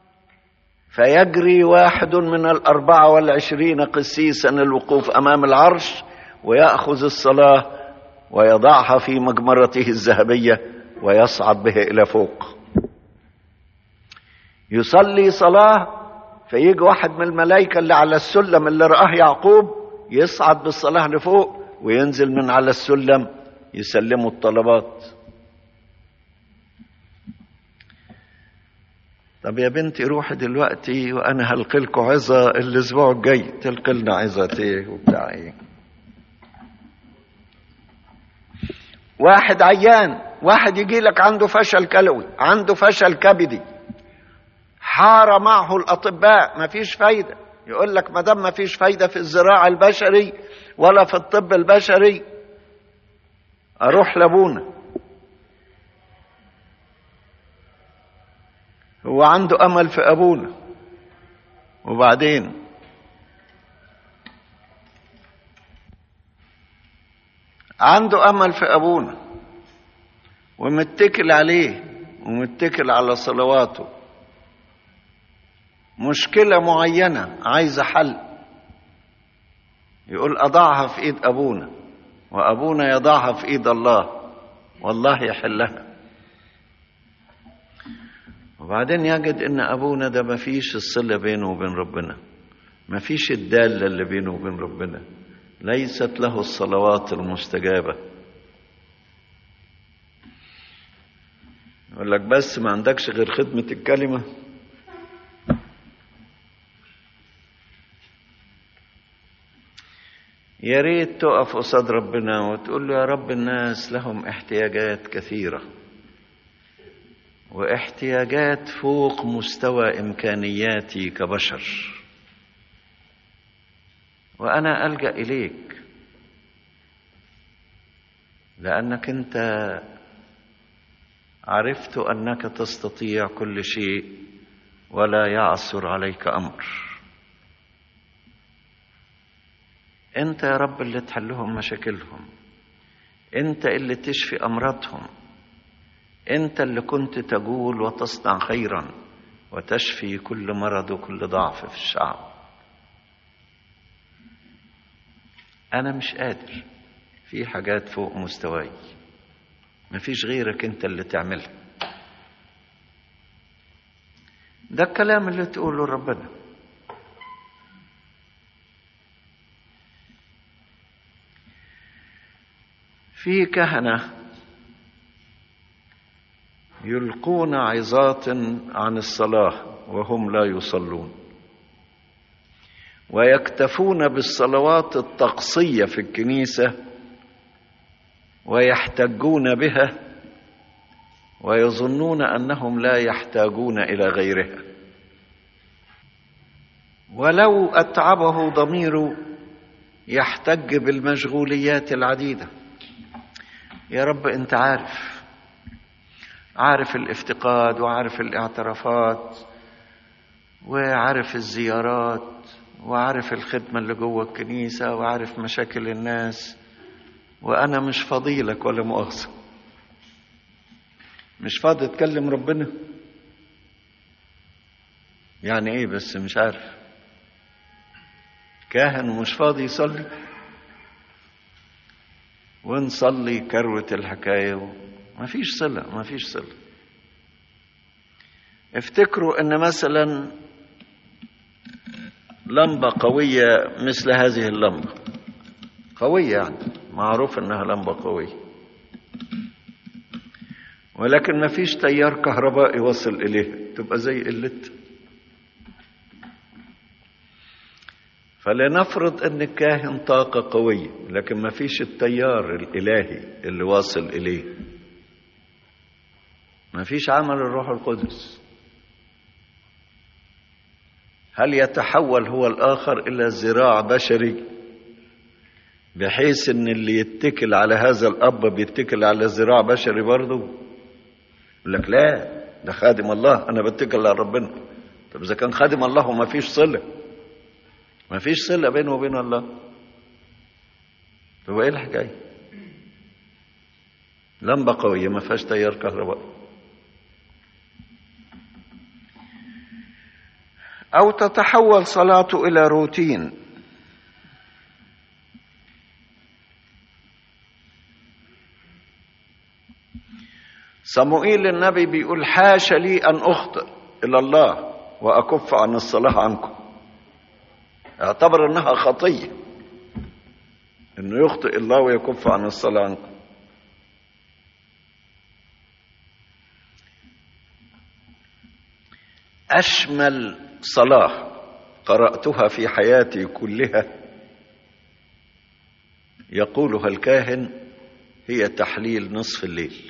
فيجري واحد من الأربعة والعشرين قسيسا الوقوف أمام العرش ويأخذ الصلاة ويضعها في مجمرته الذهبية ويصعد بها إلى فوق يصلي صلاة فيجي واحد من الملائكة اللي على السلم اللي رآه يعقوب يصعد بالصلاة لفوق وينزل من على السلم يسلموا الطلبات طب يا بنتي روحي دلوقتي وانا هلقي لكم عظه الاسبوع الجاي تلقي لنا عظه ايه وبتاع ايه واحد عيان واحد يجي لك عنده فشل كلوي عنده فشل كبدي حار معه الاطباء ما فيش فايده يقول لك ما دام ما فيش فايده في الزراعه البشري ولا في الطب البشري اروح لابونا هو عنده امل في ابونا وبعدين عنده امل في ابونا ومتكل عليه ومتكل على صلواته مشكله معينه عايزه حل يقول اضعها في ايد ابونا وابونا يضعها في ايد الله والله يحلها وبعدين يجد ان ابونا ده ما فيش الصله بينه وبين ربنا ما فيش الداله اللي بينه وبين ربنا ليست له الصلوات المستجابه يقول لك بس ما عندكش غير خدمه الكلمه يا ريت تقف قصاد ربنا وتقول له يا رب الناس لهم احتياجات كثيره واحتياجات فوق مستوى امكانياتي كبشر وانا الجا اليك لانك انت عرفت انك تستطيع كل شيء ولا يعثر عليك امر انت يا رب اللي تحلهم مشاكلهم انت اللي تشفي امراضهم انت اللي كنت تقول وتصنع خيرا وتشفي كل مرض وكل ضعف في الشعب انا مش قادر في حاجات فوق مستواي مفيش غيرك انت اللي تعملها ده الكلام اللي تقوله لربنا في كهنه يلقون عظات عن الصلاة وهم لا يصلون ويكتفون بالصلوات الطقسية في الكنيسة ويحتجون بها ويظنون أنهم لا يحتاجون إلى غيرها ولو أتعبه ضميره يحتج بالمشغوليات العديدة يا رب أنت عارف عارف الافتقاد وعارف الاعترافات وعارف الزيارات وعارف الخدمة اللي جوه الكنيسة وعارف مشاكل الناس وأنا مش فضيلك ولا مؤاخذة مش فاضي أتكلم ربنا يعني إيه بس مش عارف كاهن ومش فاضي يصلي ونصلي كروة الحكاية ما فيش صلة ما فيش صلة افتكروا ان مثلا لمبة قوية مثل هذه اللمبة قوية يعني معروف انها لمبة قوية ولكن ما فيش تيار كهربائي وصل اليه تبقى زي قلت فلنفرض ان الكاهن طاقة قوية لكن ما فيش التيار الالهي اللي واصل اليه ما فيش عمل الروح القدس هل يتحول هو الآخر إلى ذراع بشري بحيث ان اللي يتكل على هذا الأب بيتكل على ذراع بشري برضه يقول لك لا ده خادم الله أنا بتكل على ربنا طب إذا كان خادم الله وما فيش صلة ما فيش صلة بينه وبين الله طب ايه الحكاية لمبة قوية ما فيهاش تيار كهربائي أو تتحول صلاته إلى روتين صموئيل النبي بيقول حاش لي أن أخطئ إلى الله وأكف عن الصلاة عنكم اعتبر أنها خطية أنه يخطئ الله ويكف عن الصلاة عنكم أشمل صلاة قرأتها في حياتي كلها يقولها الكاهن هي تحليل نصف الليل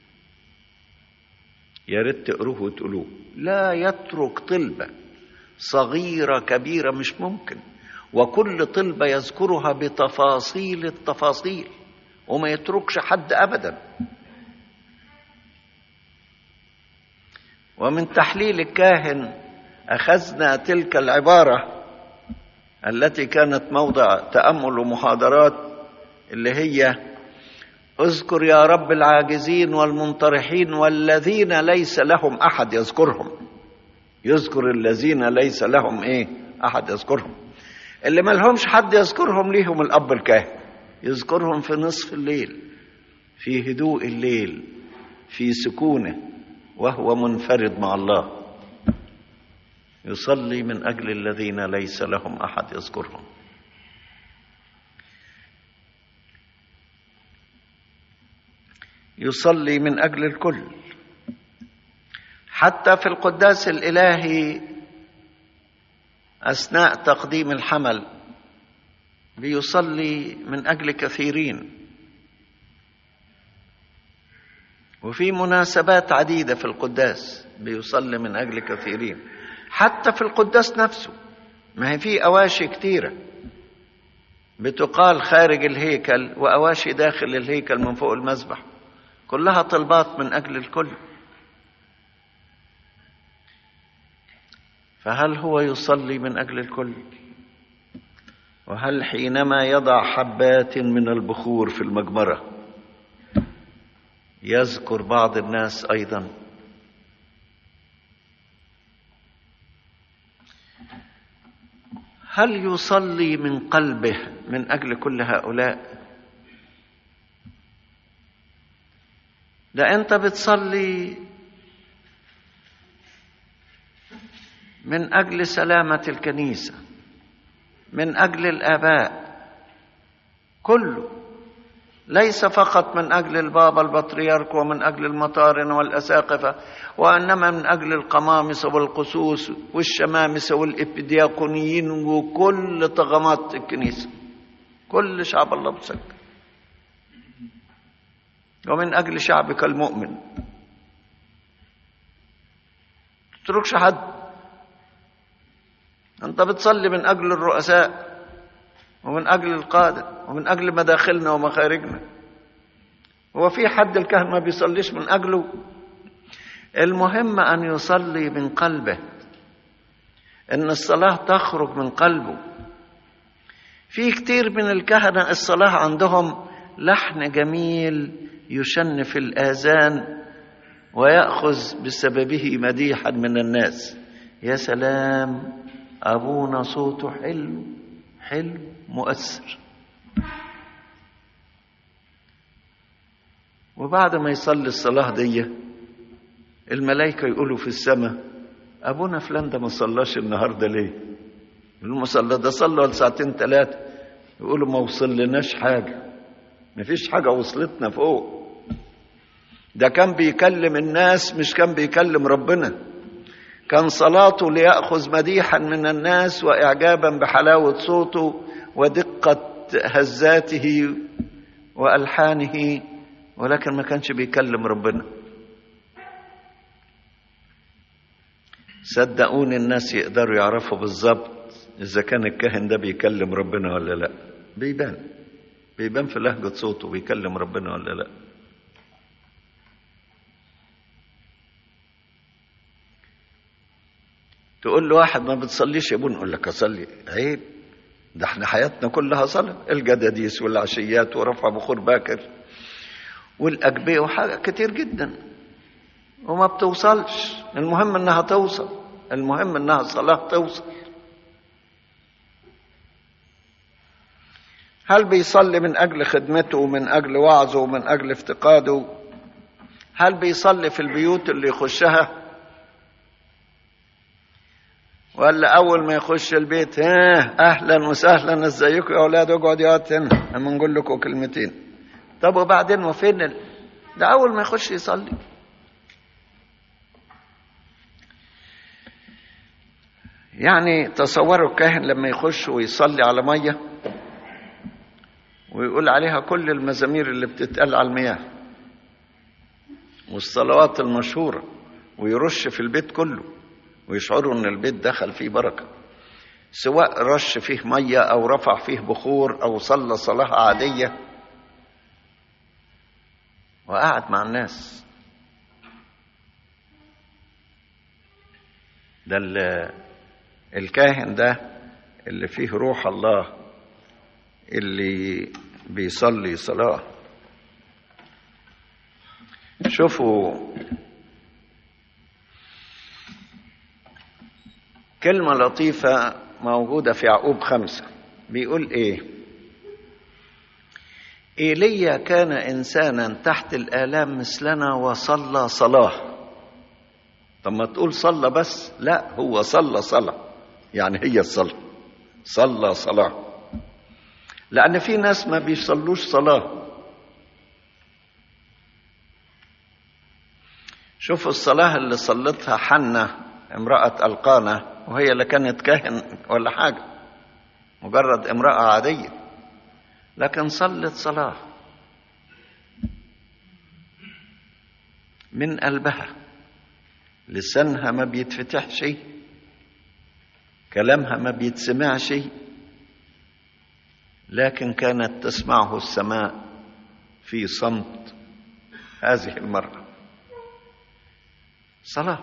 يا ريت تقروه وتقولوه لا يترك طلبة صغيرة كبيرة مش ممكن وكل طلبة يذكرها بتفاصيل التفاصيل وما يتركش حد أبدا ومن تحليل الكاهن أخذنا تلك العبارة التي كانت موضع تأمل ومحاضرات اللي هي اذكر يا رب العاجزين والمنطرحين والذين ليس لهم أحد يذكرهم يذكر الذين ليس لهم إيه أحد يذكرهم اللي ما لهمش حد يذكرهم ليهم الأب الكاهن يذكرهم في نصف الليل في هدوء الليل في سكونه وهو منفرد مع الله يصلي من اجل الذين ليس لهم احد يذكرهم يصلي من اجل الكل حتى في القداس الالهي اثناء تقديم الحمل بيصلي من اجل كثيرين وفي مناسبات عديده في القداس بيصلي من اجل كثيرين حتى في القداس نفسه ما هي في اواشي كتيره بتقال خارج الهيكل واواشي داخل الهيكل من فوق المذبح كلها طلبات من اجل الكل فهل هو يصلي من اجل الكل وهل حينما يضع حبات من البخور في المجمره يذكر بعض الناس ايضا هل يصلي من قلبه من اجل كل هؤلاء ده انت بتصلي من اجل سلامه الكنيسه من اجل الاباء كله ليس فقط من أجل البابا البطريرك ومن أجل المطارن والأساقفة وإنما من أجل القمامسة والقسوس والشمامسة والإبدياقونيين وكل طغمات الكنيسة كل شعب الله مسجل ومن أجل شعبك المؤمن تتركش حد أنت بتصلي من أجل الرؤساء ومن أجل القادة ومن أجل مداخلنا ومخارجنا هو في حد الكهن ما بيصليش من أجله المهم أن يصلي من قلبه إن الصلاة تخرج من قلبه في كتير من الكهنة الصلاة عندهم لحن جميل يشن في الآذان ويأخذ بسببه مديحا من الناس يا سلام أبونا صوته حلو حلو مؤثر وبعد ما يصلي الصلاة دي الملائكة يقولوا في السماء أبونا فلان ده ما صلاش النهاردة ليه يقولوا ما صلى ده صلى لساعتين ثلاثة يقولوا ما وصلناش حاجة ما فيش حاجة وصلتنا فوق ده كان بيكلم الناس مش كان بيكلم ربنا كان صلاته ليأخذ مديحا من الناس وإعجابا بحلاوة صوته ودقة هزاته وألحانه ولكن ما كانش بيكلم ربنا صدقوني الناس يقدروا يعرفوا بالظبط إذا كان الكاهن ده بيكلم ربنا ولا لا بيبان بيبان في لهجة صوته بيكلم ربنا ولا لا تقول له واحد ما بتصليش يا ابونا يقول لك اصلي عيب ده احنا حياتنا كلها صلاه الجداديس والعشيات ورفع بخور باكر والاجبيه وحاجات كتير جدا وما بتوصلش المهم انها توصل المهم انها صلاه توصل هل بيصلي من اجل خدمته ومن اجل وعظه ومن اجل افتقاده هل بيصلي في البيوت اللي يخشها ولا اول ما يخش البيت ها اهلا وسهلا ازيكم يا اولاد اقعد يا هنا اما نقول لكم كلمتين طب وبعدين وفين ال... ده اول ما يخش يصلي يعني تصوروا الكاهن لما يخش ويصلي على ميه ويقول عليها كل المزامير اللي بتتقال على المياه والصلوات المشهوره ويرش في البيت كله ويشعروا ان البيت دخل فيه بركه سواء رش فيه ميه او رفع فيه بخور او صلى صلاه عاديه وقعد مع الناس ده الكاهن ده اللي فيه روح الله اللي بيصلي صلاه شوفوا كلمة لطيفة موجودة في يعقوب خمسة بيقول إيه إيليا كان إنسانا تحت الآلام مثلنا وصلى صلاة طب ما تقول صلى بس لا هو صلى صلاة يعني هي الصلاة صلى صلاة لأن في ناس ما بيصلوش صلاة شوفوا الصلاة اللي صلتها حنة امرأة القانة وهي لا كانت كاهن ولا حاجة مجرد امرأة عادية لكن صلت صلاة من قلبها لسانها ما بيتفتحش كلامها ما بيتسمعش لكن كانت تسمعه السماء في صمت هذه المرة صلاه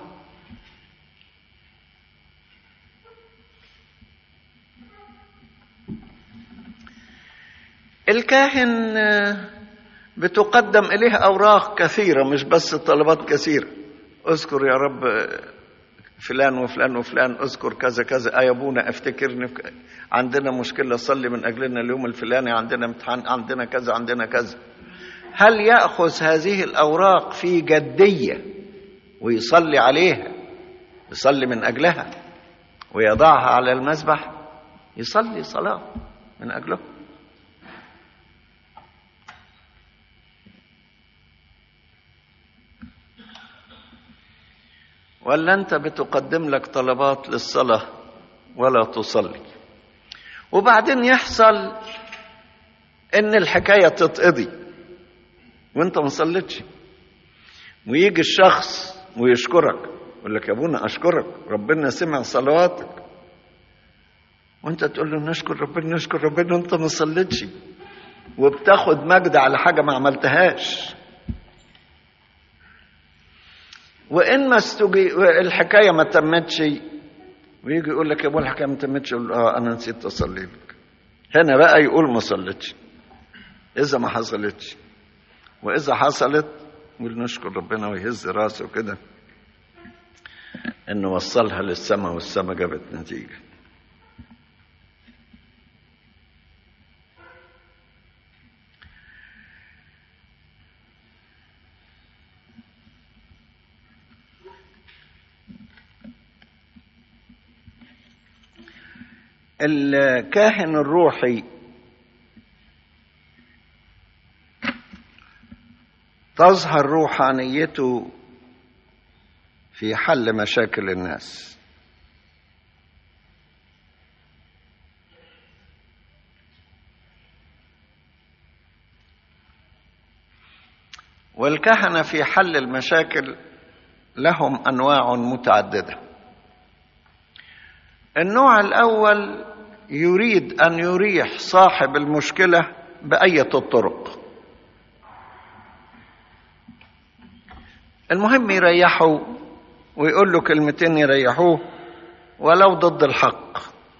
الكاهن بتقدم إليه أوراق كثيرة مش بس طلبات كثيرة اذكر يا رب فلان وفلان وفلان اذكر كذا كذا يا ابونا افتكرني عندنا مشكلة صلي من أجلنا اليوم الفلاني عندنا امتحان عندنا كذا عندنا كذا هل يأخذ هذه الأوراق في جدية ويصلي عليها يصلي من أجلها ويضعها على المذبح يصلي صلاة من أجله ولا انت بتقدم لك طلبات للصلاه ولا تصلي وبعدين يحصل ان الحكايه تتقضي وانت ما صليتش ويجي الشخص ويشكرك يقول لك يا ابونا اشكرك ربنا سمع صلواتك وانت تقول له نشكر ربنا نشكر ربنا انت ما صليتش وبتاخد مجد على حاجه ما عملتهاش وان ما استجي الحكايه ما تمتش ويجي يقول لك يا ابو الحكايه ما تمتش يقول اه انا نسيت اصلي لك هنا بقى يقول ما صليتش اذا ما حصلتش واذا حصلت يقول نشكر ربنا ويهز راسه كده انه وصلها للسماء والسماء جابت نتيجه الكاهن الروحي تظهر روحانيته في حل مشاكل الناس والكهنه في حل المشاكل لهم انواع متعدده النوع الاول يريد ان يريح صاحب المشكله بايه الطرق المهم يريحه ويقول له كلمتين يريحوه ولو ضد الحق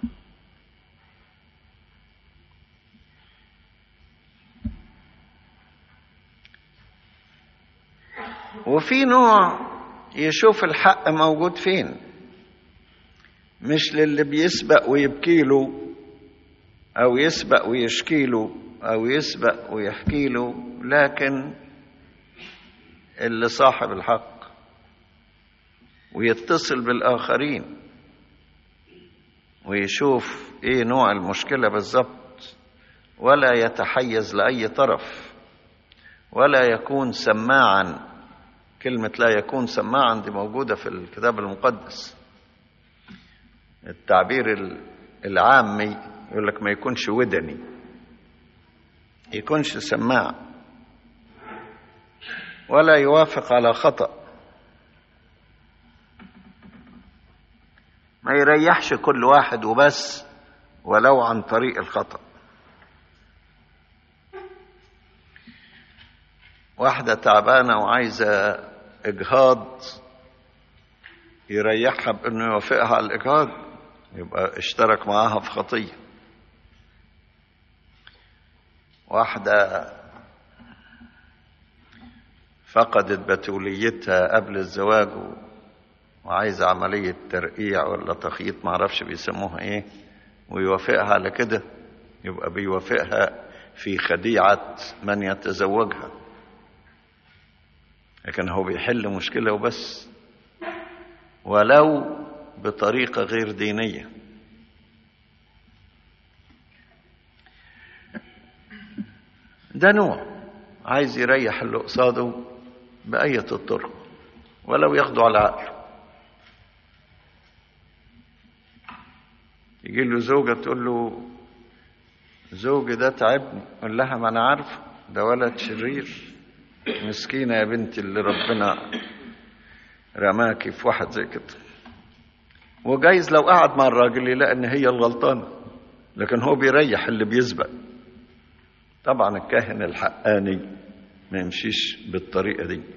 وفي نوع يشوف الحق موجود فين مش للي بيسبق ويبكي له او يسبق ويشكي له او يسبق ويحكي له لكن اللي صاحب الحق ويتصل بالاخرين ويشوف ايه نوع المشكله بالظبط ولا يتحيز لاي طرف ولا يكون سماعا كلمه لا يكون سماعا دي موجوده في الكتاب المقدس التعبير العامي يقول لك ما يكونش ودني يكونش سماع ولا يوافق على خطأ ما يريحش كل واحد وبس ولو عن طريق الخطأ واحدة تعبانة وعايزة إجهاض يريحها بأنه يوافقها على الإجهاض يبقى اشترك معاها في خطية واحدة فقدت بتوليتها قبل الزواج وعايزة عملية ترقيع ولا تخييط معرفش بيسموها ايه ويوافقها على كده يبقى بيوافقها في خديعة من يتزوجها لكن هو بيحل مشكلة وبس ولو بطريقة غير دينية ده نوع عايز يريح اللي قصاده بأية الطرق ولو ياخده على عقله يجي له زوجة تقول له زوجي ده تعبني يقول لها ما أنا عارف ده ولد شرير مسكينة يا بنتي اللي ربنا رماكي في واحد زي كده وجايز لو قعد مع الراجل يلاقي ان هي الغلطانه لكن هو بيريح اللي بيسبق طبعا الكاهن الحقاني ما يمشيش بالطريقه دي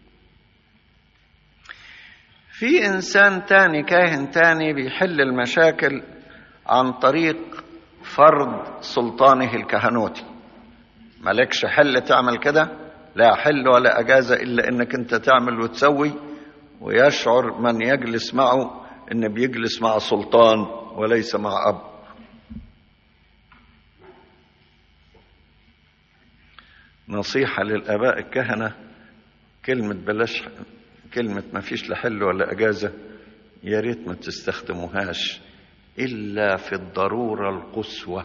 في انسان تاني كاهن تاني بيحل المشاكل عن طريق فرض سلطانه الكهنوتي مالكش حل تعمل كده لا حل ولا اجازه الا انك انت تعمل وتسوي ويشعر من يجلس معه ان بيجلس مع سلطان وليس مع اب نصيحة للآباء الكهنة كلمة بلاش كلمة ما فيش لا حل ولا أجازة يا ريت ما تستخدموهاش إلا في الضرورة القصوى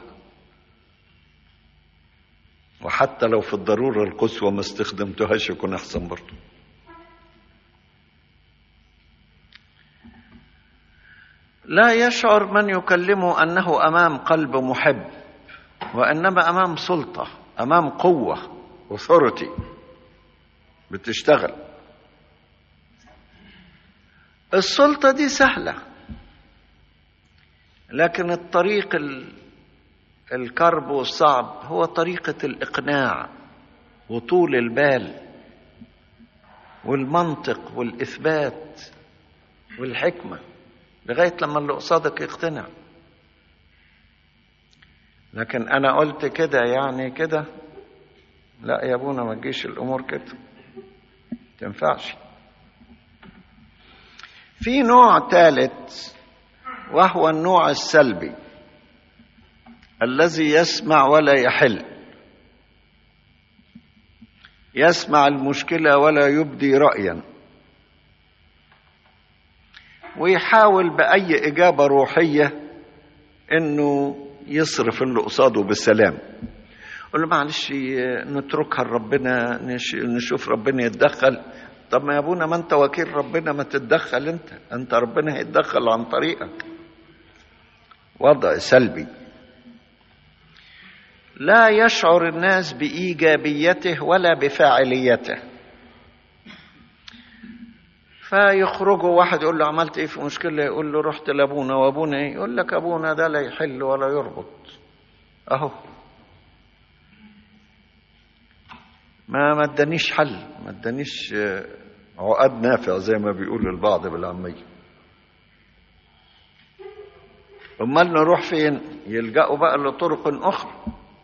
وحتى لو في الضرورة القصوى ما استخدمتوهاش يكون أحسن برضه لا يشعر من يكلمه انه امام قلب محب وانما امام سلطه امام قوه authority بتشتغل السلطه دي سهله لكن الطريق الكرب والصعب هو طريقه الاقناع وطول البال والمنطق والاثبات والحكمه لغايه لما اللي قصادك يقتنع لكن انا قلت كده يعني كده لا يا ابونا ما تجيش الامور كده تنفعش في نوع ثالث وهو النوع السلبي الذي يسمع ولا يحل يسمع المشكله ولا يبدي رايا ويحاول باي اجابه روحيه انه يصرف اللي قصاده بالسلام قول له معلش نتركها لربنا نشوف ربنا يتدخل طب ما يا ابونا ما انت وكيل ربنا ما تتدخل انت انت ربنا هيتدخل عن طريقك وضع سلبي لا يشعر الناس بايجابيته ولا بفاعليته فيخرجوا واحد يقول له عملت ايه في مشكله يقول له رحت لابونا وابونا ايه يقول لك ابونا ده لا يحل ولا يربط اهو ما ما ادانيش حل ما ادانيش عقد نافع زي ما بيقول البعض بالعاميه امال نروح فين يلجأوا بقى لطرق اخرى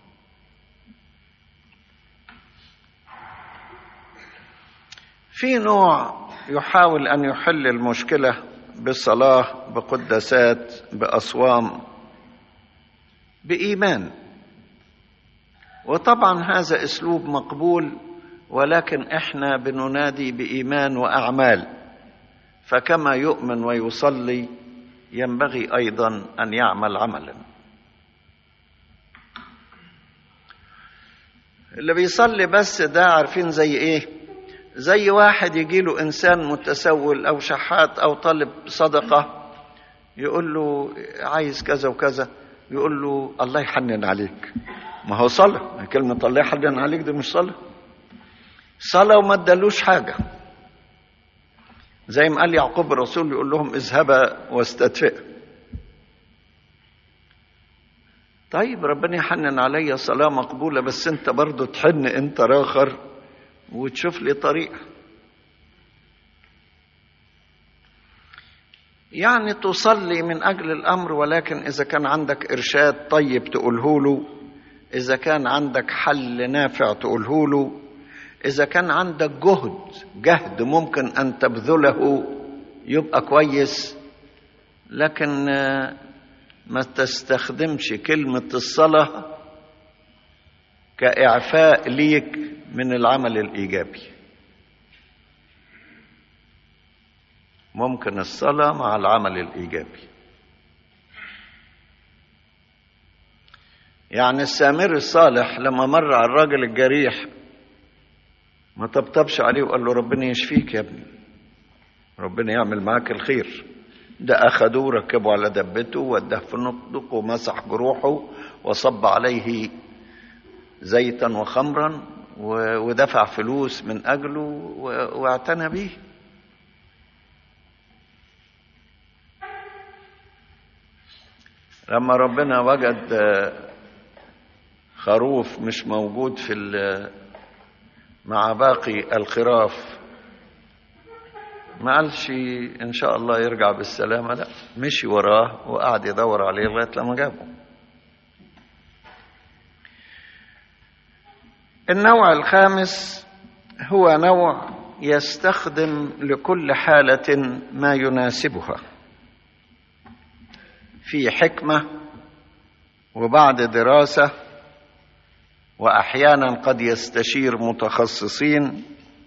في نوع يحاول ان يحل المشكله بصلاه بقداسات باصوام بايمان وطبعا هذا اسلوب مقبول ولكن احنا بننادي بايمان واعمال فكما يؤمن ويصلي ينبغي ايضا ان يعمل عملا اللي بيصلي بس ده عارفين زي ايه زي واحد يجي له انسان متسول او شحات او طالب صدقه يقول له عايز كذا وكذا يقول له الله يحنن عليك ما هو صلاة كلمة الله يحنن عليك دي مش صلاة صلاة وما ادالوش حاجة زي ما قال يعقوب الرسول يقول لهم اذهبا واستدفئ طيب ربنا يحنن عليا صلاة مقبولة بس انت برضو تحن انت راخر وتشوف لي طريقة يعني تصلي من أجل الأمر ولكن إذا كان عندك إرشاد طيب تقوله له إذا كان عندك حل نافع تقوله له إذا كان عندك جهد جهد ممكن أن تبذله يبقى كويس لكن ما تستخدمش كلمة الصلاة كإعفاء ليك من العمل الإيجابي ممكن الصلاة مع العمل الإيجابي يعني السامر الصالح لما مر على الراجل الجريح ما طبطبش عليه وقال له ربنا يشفيك يا ابني ربنا يعمل معاك الخير ده أخده وركبه على دبته وداه في نطق ومسح جروحه وصب عليه زيتا وخمرا ودفع فلوس من أجله واعتنى به لما ربنا وجد خروف مش موجود في مع باقي الخراف ما قالش ان شاء الله يرجع بالسلامه لا مشي وراه وقعد يدور عليه لغايه لما جابه النوع الخامس هو نوع يستخدم لكل حاله ما يناسبها في حكمه وبعد دراسه واحيانا قد يستشير متخصصين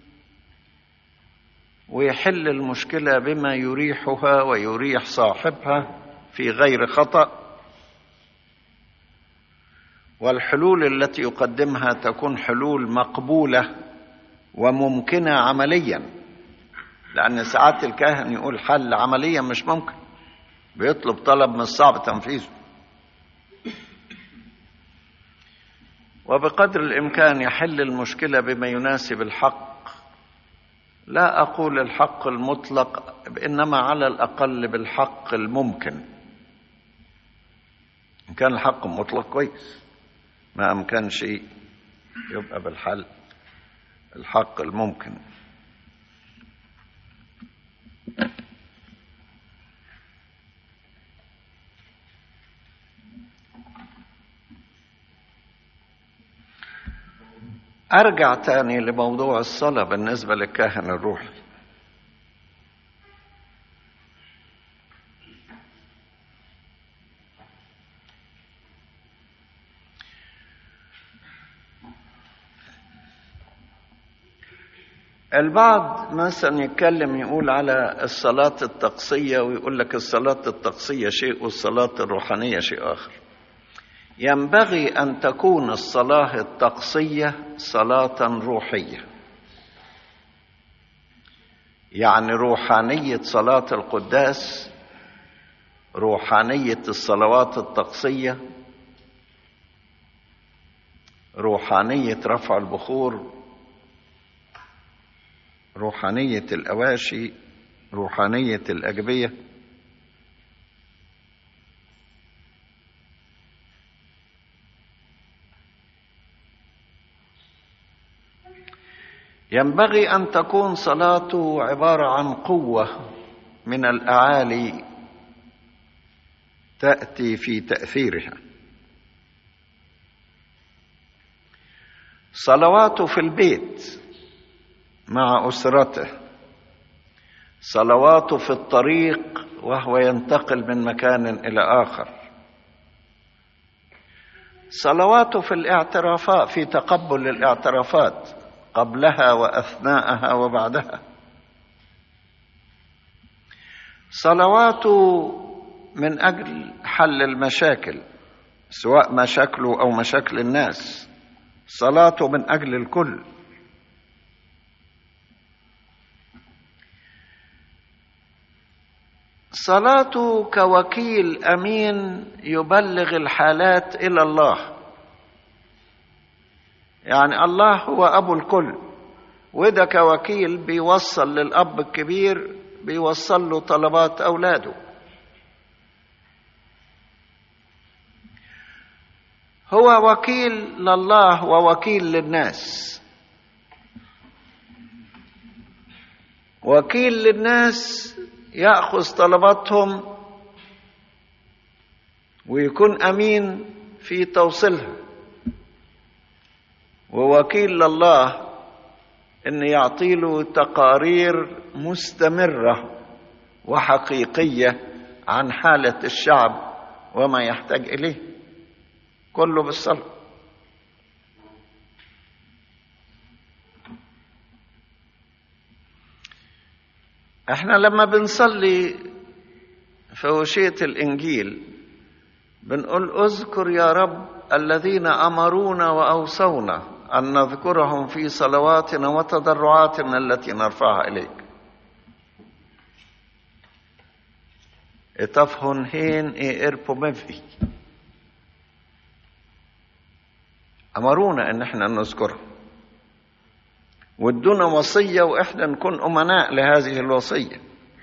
ويحل المشكله بما يريحها ويريح صاحبها في غير خطا والحلول التي يقدمها تكون حلول مقبوله وممكنه عمليا لان ساعات الكاهن يقول حل عمليا مش ممكن بيطلب طلب من الصعب تنفيذه وبقدر الامكان يحل المشكله بما يناسب الحق لا اقول الحق المطلق انما على الاقل بالحق الممكن ان كان الحق مطلق كويس ما امكن شيء يبقى بالحل الحق الممكن ارجع تاني لموضوع الصلاه بالنسبه للكاهن الروحي البعض مثلا يتكلم يقول على الصلاة الطقسية ويقول لك الصلاة الطقسية شيء والصلاة الروحانية شيء آخر ينبغي أن تكون الصلاة الطقسية صلاة روحية يعني روحانية صلاة القداس روحانية الصلوات الطقسية روحانية رفع البخور روحانية الأواشي روحانية الأجبية ينبغي أن تكون صلاته عبارة عن قوة من الأعالي تأتي في تأثيرها صلواته في البيت مع اسرته صلواته في الطريق وهو ينتقل من مكان الى اخر صلواته في الاعترافات في تقبل الاعترافات قبلها واثناءها وبعدها صلواته من اجل حل المشاكل سواء مشاكله او مشاكل الناس صلاته من اجل الكل صلاته كوكيل امين يبلغ الحالات الى الله يعني الله هو ابو الكل وده كوكيل بيوصل للاب الكبير بيوصل له طلبات اولاده هو وكيل لله ووكيل للناس وكيل للناس ياخذ طلباتهم ويكون امين في توصيلها ووكيل لله ان يعطي له تقارير مستمره وحقيقيه عن حاله الشعب وما يحتاج اليه كله بالصلاه احنا لما بنصلي في وشية الانجيل بنقول اذكر يا رب الذين امرونا واوصونا ان نذكرهم في صلواتنا وتضرعاتنا التي نرفعها اليك اتفهن هين اي اربو مفي امرونا ان احنا نذكرهم وادونا وصية واحنا نكون امناء لهذه الوصية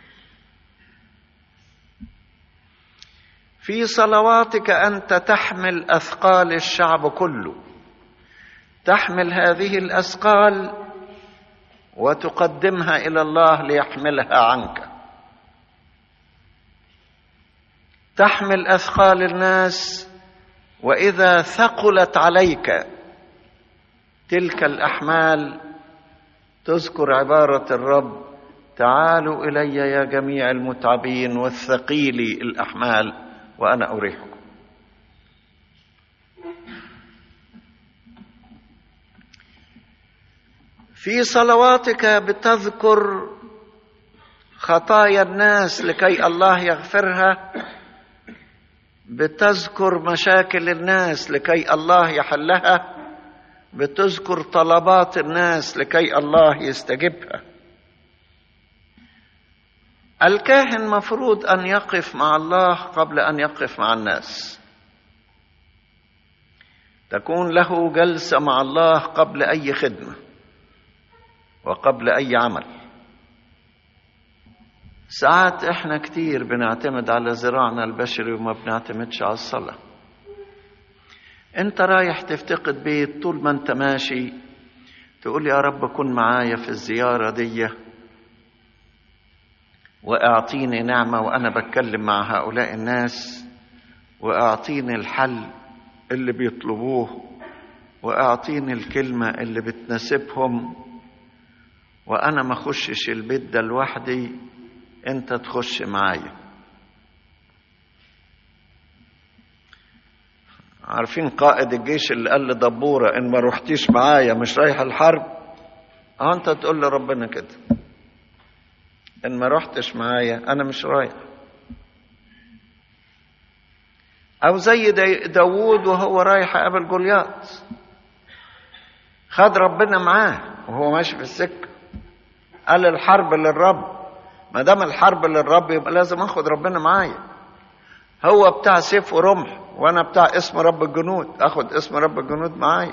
في صلواتك انت تحمل اثقال الشعب كله تحمل هذه الاثقال وتقدمها الى الله ليحملها عنك تحمل اثقال الناس واذا ثقلت عليك تلك الاحمال تذكر عباره الرب تعالوا الي يا جميع المتعبين والثقيلي الاحمال وانا اريحكم في صلواتك بتذكر خطايا الناس لكي الله يغفرها بتذكر مشاكل الناس لكي الله يحلها بتذكر طلبات الناس لكي الله يستجبها الكاهن مفروض ان يقف مع الله قبل ان يقف مع الناس تكون له جلسه مع الله قبل اي خدمه وقبل اي عمل ساعات احنا كتير بنعتمد على ذراعنا البشري وما بنعتمدش على الصلاه انت رايح تفتقد بيت طول ما انت ماشي تقول يا رب كن معايا في الزياره دي واعطيني نعمه وانا بتكلم مع هؤلاء الناس واعطيني الحل اللي بيطلبوه واعطيني الكلمه اللي بتناسبهم وانا ما اخشش البيت ده لوحدي انت تخش معايا عارفين قائد الجيش اللي قال لدبوره ان ما رحتيش معايا مش رايح الحرب اه انت تقول لربنا كده ان ما رحتش معايا انا مش رايح او زي داوود وهو رايح قابل جولياط خد ربنا معاه وهو ماشي في السكه قال الحرب للرب ما دام الحرب للرب يبقى لازم اخد ربنا معايا هو بتاع سيف ورمح وانا بتاع اسم رب الجنود اخد اسم رب الجنود معايا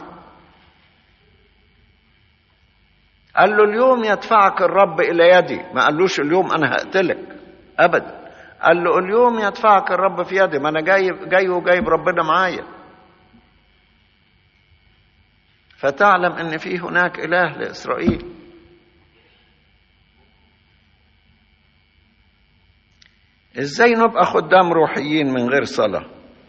قال له اليوم يدفعك الرب الى يدي ما قالوش اليوم انا هقتلك ابدا قال له اليوم يدفعك الرب في يدي ما انا جاي جاي وجايب ربنا معايا فتعلم ان في هناك اله لاسرائيل ازاي نبقى خدام روحيين من غير صلاه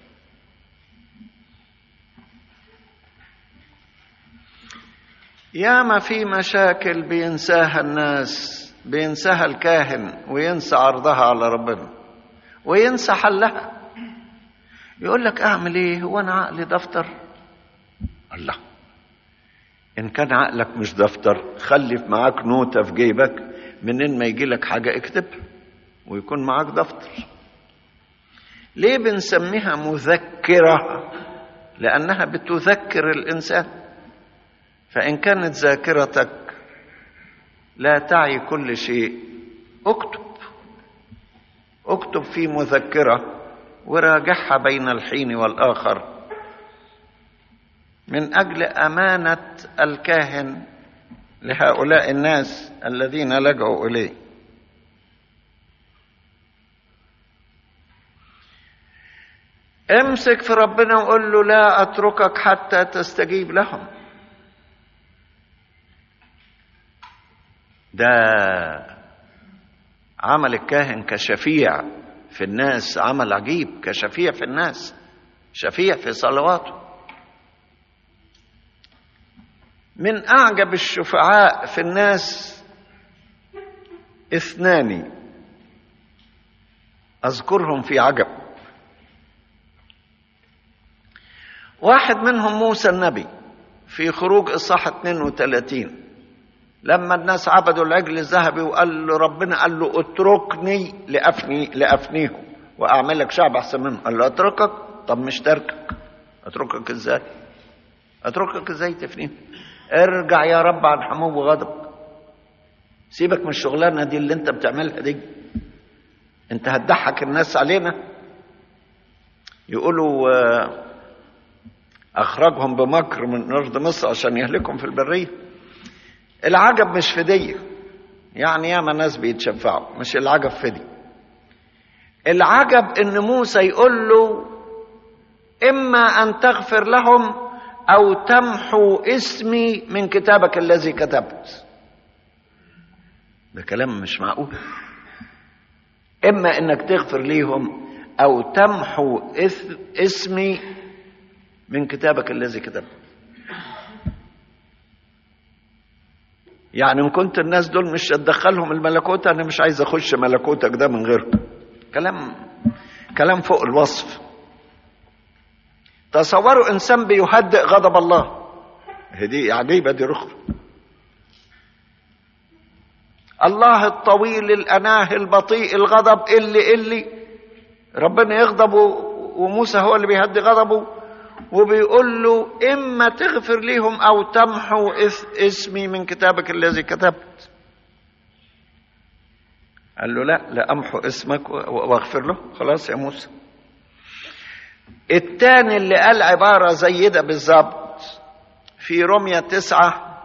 ياما في مشاكل بينساها الناس بينساها الكاهن وينسى عرضها على ربنا وينسى حلها يقول لك اعمل ايه هو انا عقلي دفتر الله ان كان عقلك مش دفتر خلي معاك نوتة في جيبك منين ما يجي لك حاجة اكتبها ويكون معاك دفتر ليه بنسميها مذكرة لأنها بتذكر الإنسان فإن كانت ذاكرتك لا تعي كل شيء اكتب اكتب في مذكرة وراجعها بين الحين والآخر من أجل أمانة الكاهن لهؤلاء الناس الذين لجأوا إليه امسك في ربنا وقول له لا اتركك حتى تستجيب لهم ده عمل الكاهن كشفيع في الناس عمل عجيب كشفيع في الناس شفيع في صلواته من اعجب الشفعاء في الناس اثنان اذكرهم في عجب واحد منهم موسى النبي في خروج اصحاح 32 لما الناس عبدوا العجل الذهبي وقال له ربنا قال له اتركني لافني لافنيهم واعمل لك شعب احسن منهم قال له اتركك طب مش تركك اتركك ازاي اتركك ازاي تفنيهم ارجع يا رب عن حموم وغضب سيبك من الشغلانه دي اللي انت بتعملها دي انت هتضحك الناس علينا يقولوا اخرجهم بمكر من ارض مصر عشان يهلكهم في البريه العجب مش في دي يعني ياما ناس بيتشفعوا مش العجب في دي العجب ان موسى يقول له اما ان تغفر لهم او تمحو اسمي من كتابك الذي كتبت ده كلام مش معقول اما انك تغفر ليهم او تمحو اسمي من كتابك الذي كتبت يعني ان كنت الناس دول مش هتدخلهم الملكوت انا مش عايز اخش ملكوتك ده من غيرهم كلام كلام فوق الوصف تصوروا انسان بيهدئ غضب الله دي عجيبه دي رخر الله الطويل الاناه البطيء الغضب اللي اللي ربنا يغضب وموسى هو اللي بيهدي غضبه وبيقول له اما تغفر ليهم او تمحو اسمي من كتابك الذي كتبت قال له لا لا امحو اسمك واغفر له خلاص يا موسى التاني اللي قال عبارة زي ده بالظبط في رمية تسعة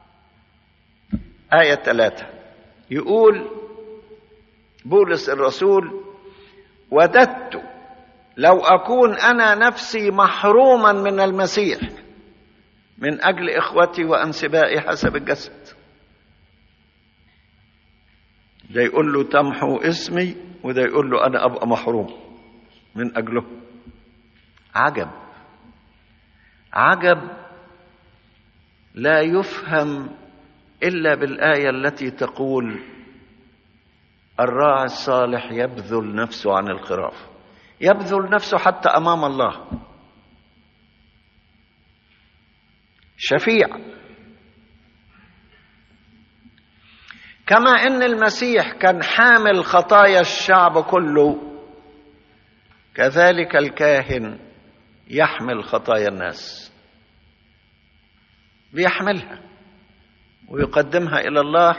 آية ثلاثة يقول بولس الرسول وددت لو أكون أنا نفسي محروما من المسيح من أجل إخوتي وأنسبائي حسب الجسد ده يقول له تمحو اسمي وده يقول له أنا أبقى محروم من أجله عجب عجب لا يفهم إلا بالآية التي تقول الراعي الصالح يبذل نفسه عن الخراف يبذل نفسه حتى امام الله شفيع كما ان المسيح كان حامل خطايا الشعب كله كذلك الكاهن يحمل خطايا الناس بيحملها ويقدمها الى الله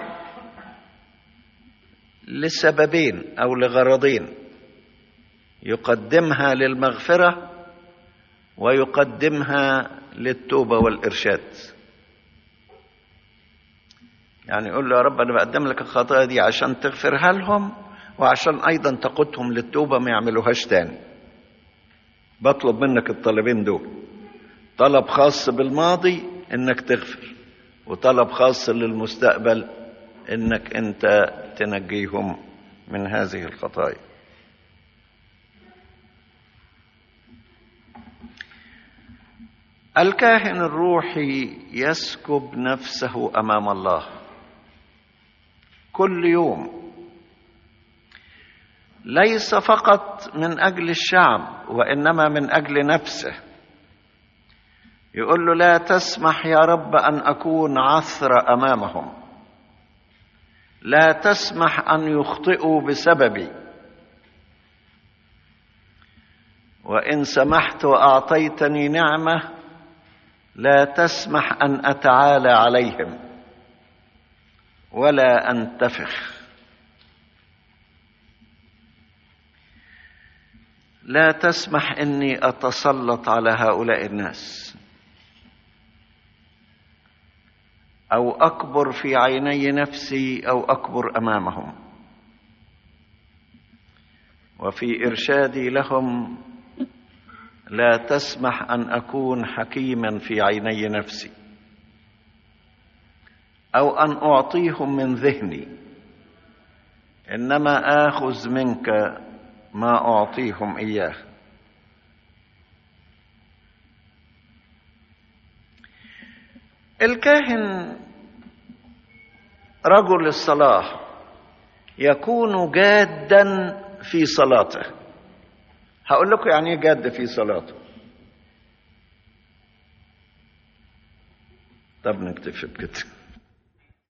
لسببين او لغرضين يقدمها للمغفره ويقدمها للتوبه والارشاد يعني يقول له يا رب انا بقدم لك الخطايا دي عشان تغفرها لهم وعشان ايضا تقودهم للتوبه ما يعملوهاش تاني بطلب منك الطلبين دول طلب خاص بالماضي انك تغفر وطلب خاص للمستقبل انك انت تنجيهم من هذه الخطايا الكاهن الروحي يسكب نفسه امام الله كل يوم ليس فقط من اجل الشعب وانما من اجل نفسه يقول له لا تسمح يا رب ان اكون عثر امامهم لا تسمح ان يخطئوا بسببي وان سمحت واعطيتني نعمه لا تسمح ان اتعالى عليهم ولا انتفخ لا تسمح اني اتسلط على هؤلاء الناس او اكبر في عيني نفسي او اكبر امامهم وفي ارشادي لهم لا تسمح ان اكون حكيما في عيني نفسي او ان اعطيهم من ذهني انما اخذ منك ما اعطيهم اياه الكاهن رجل الصلاه يكون جادا في صلاته هقول لكم يعني ايه جاد في صلاته طب نكتفي بكده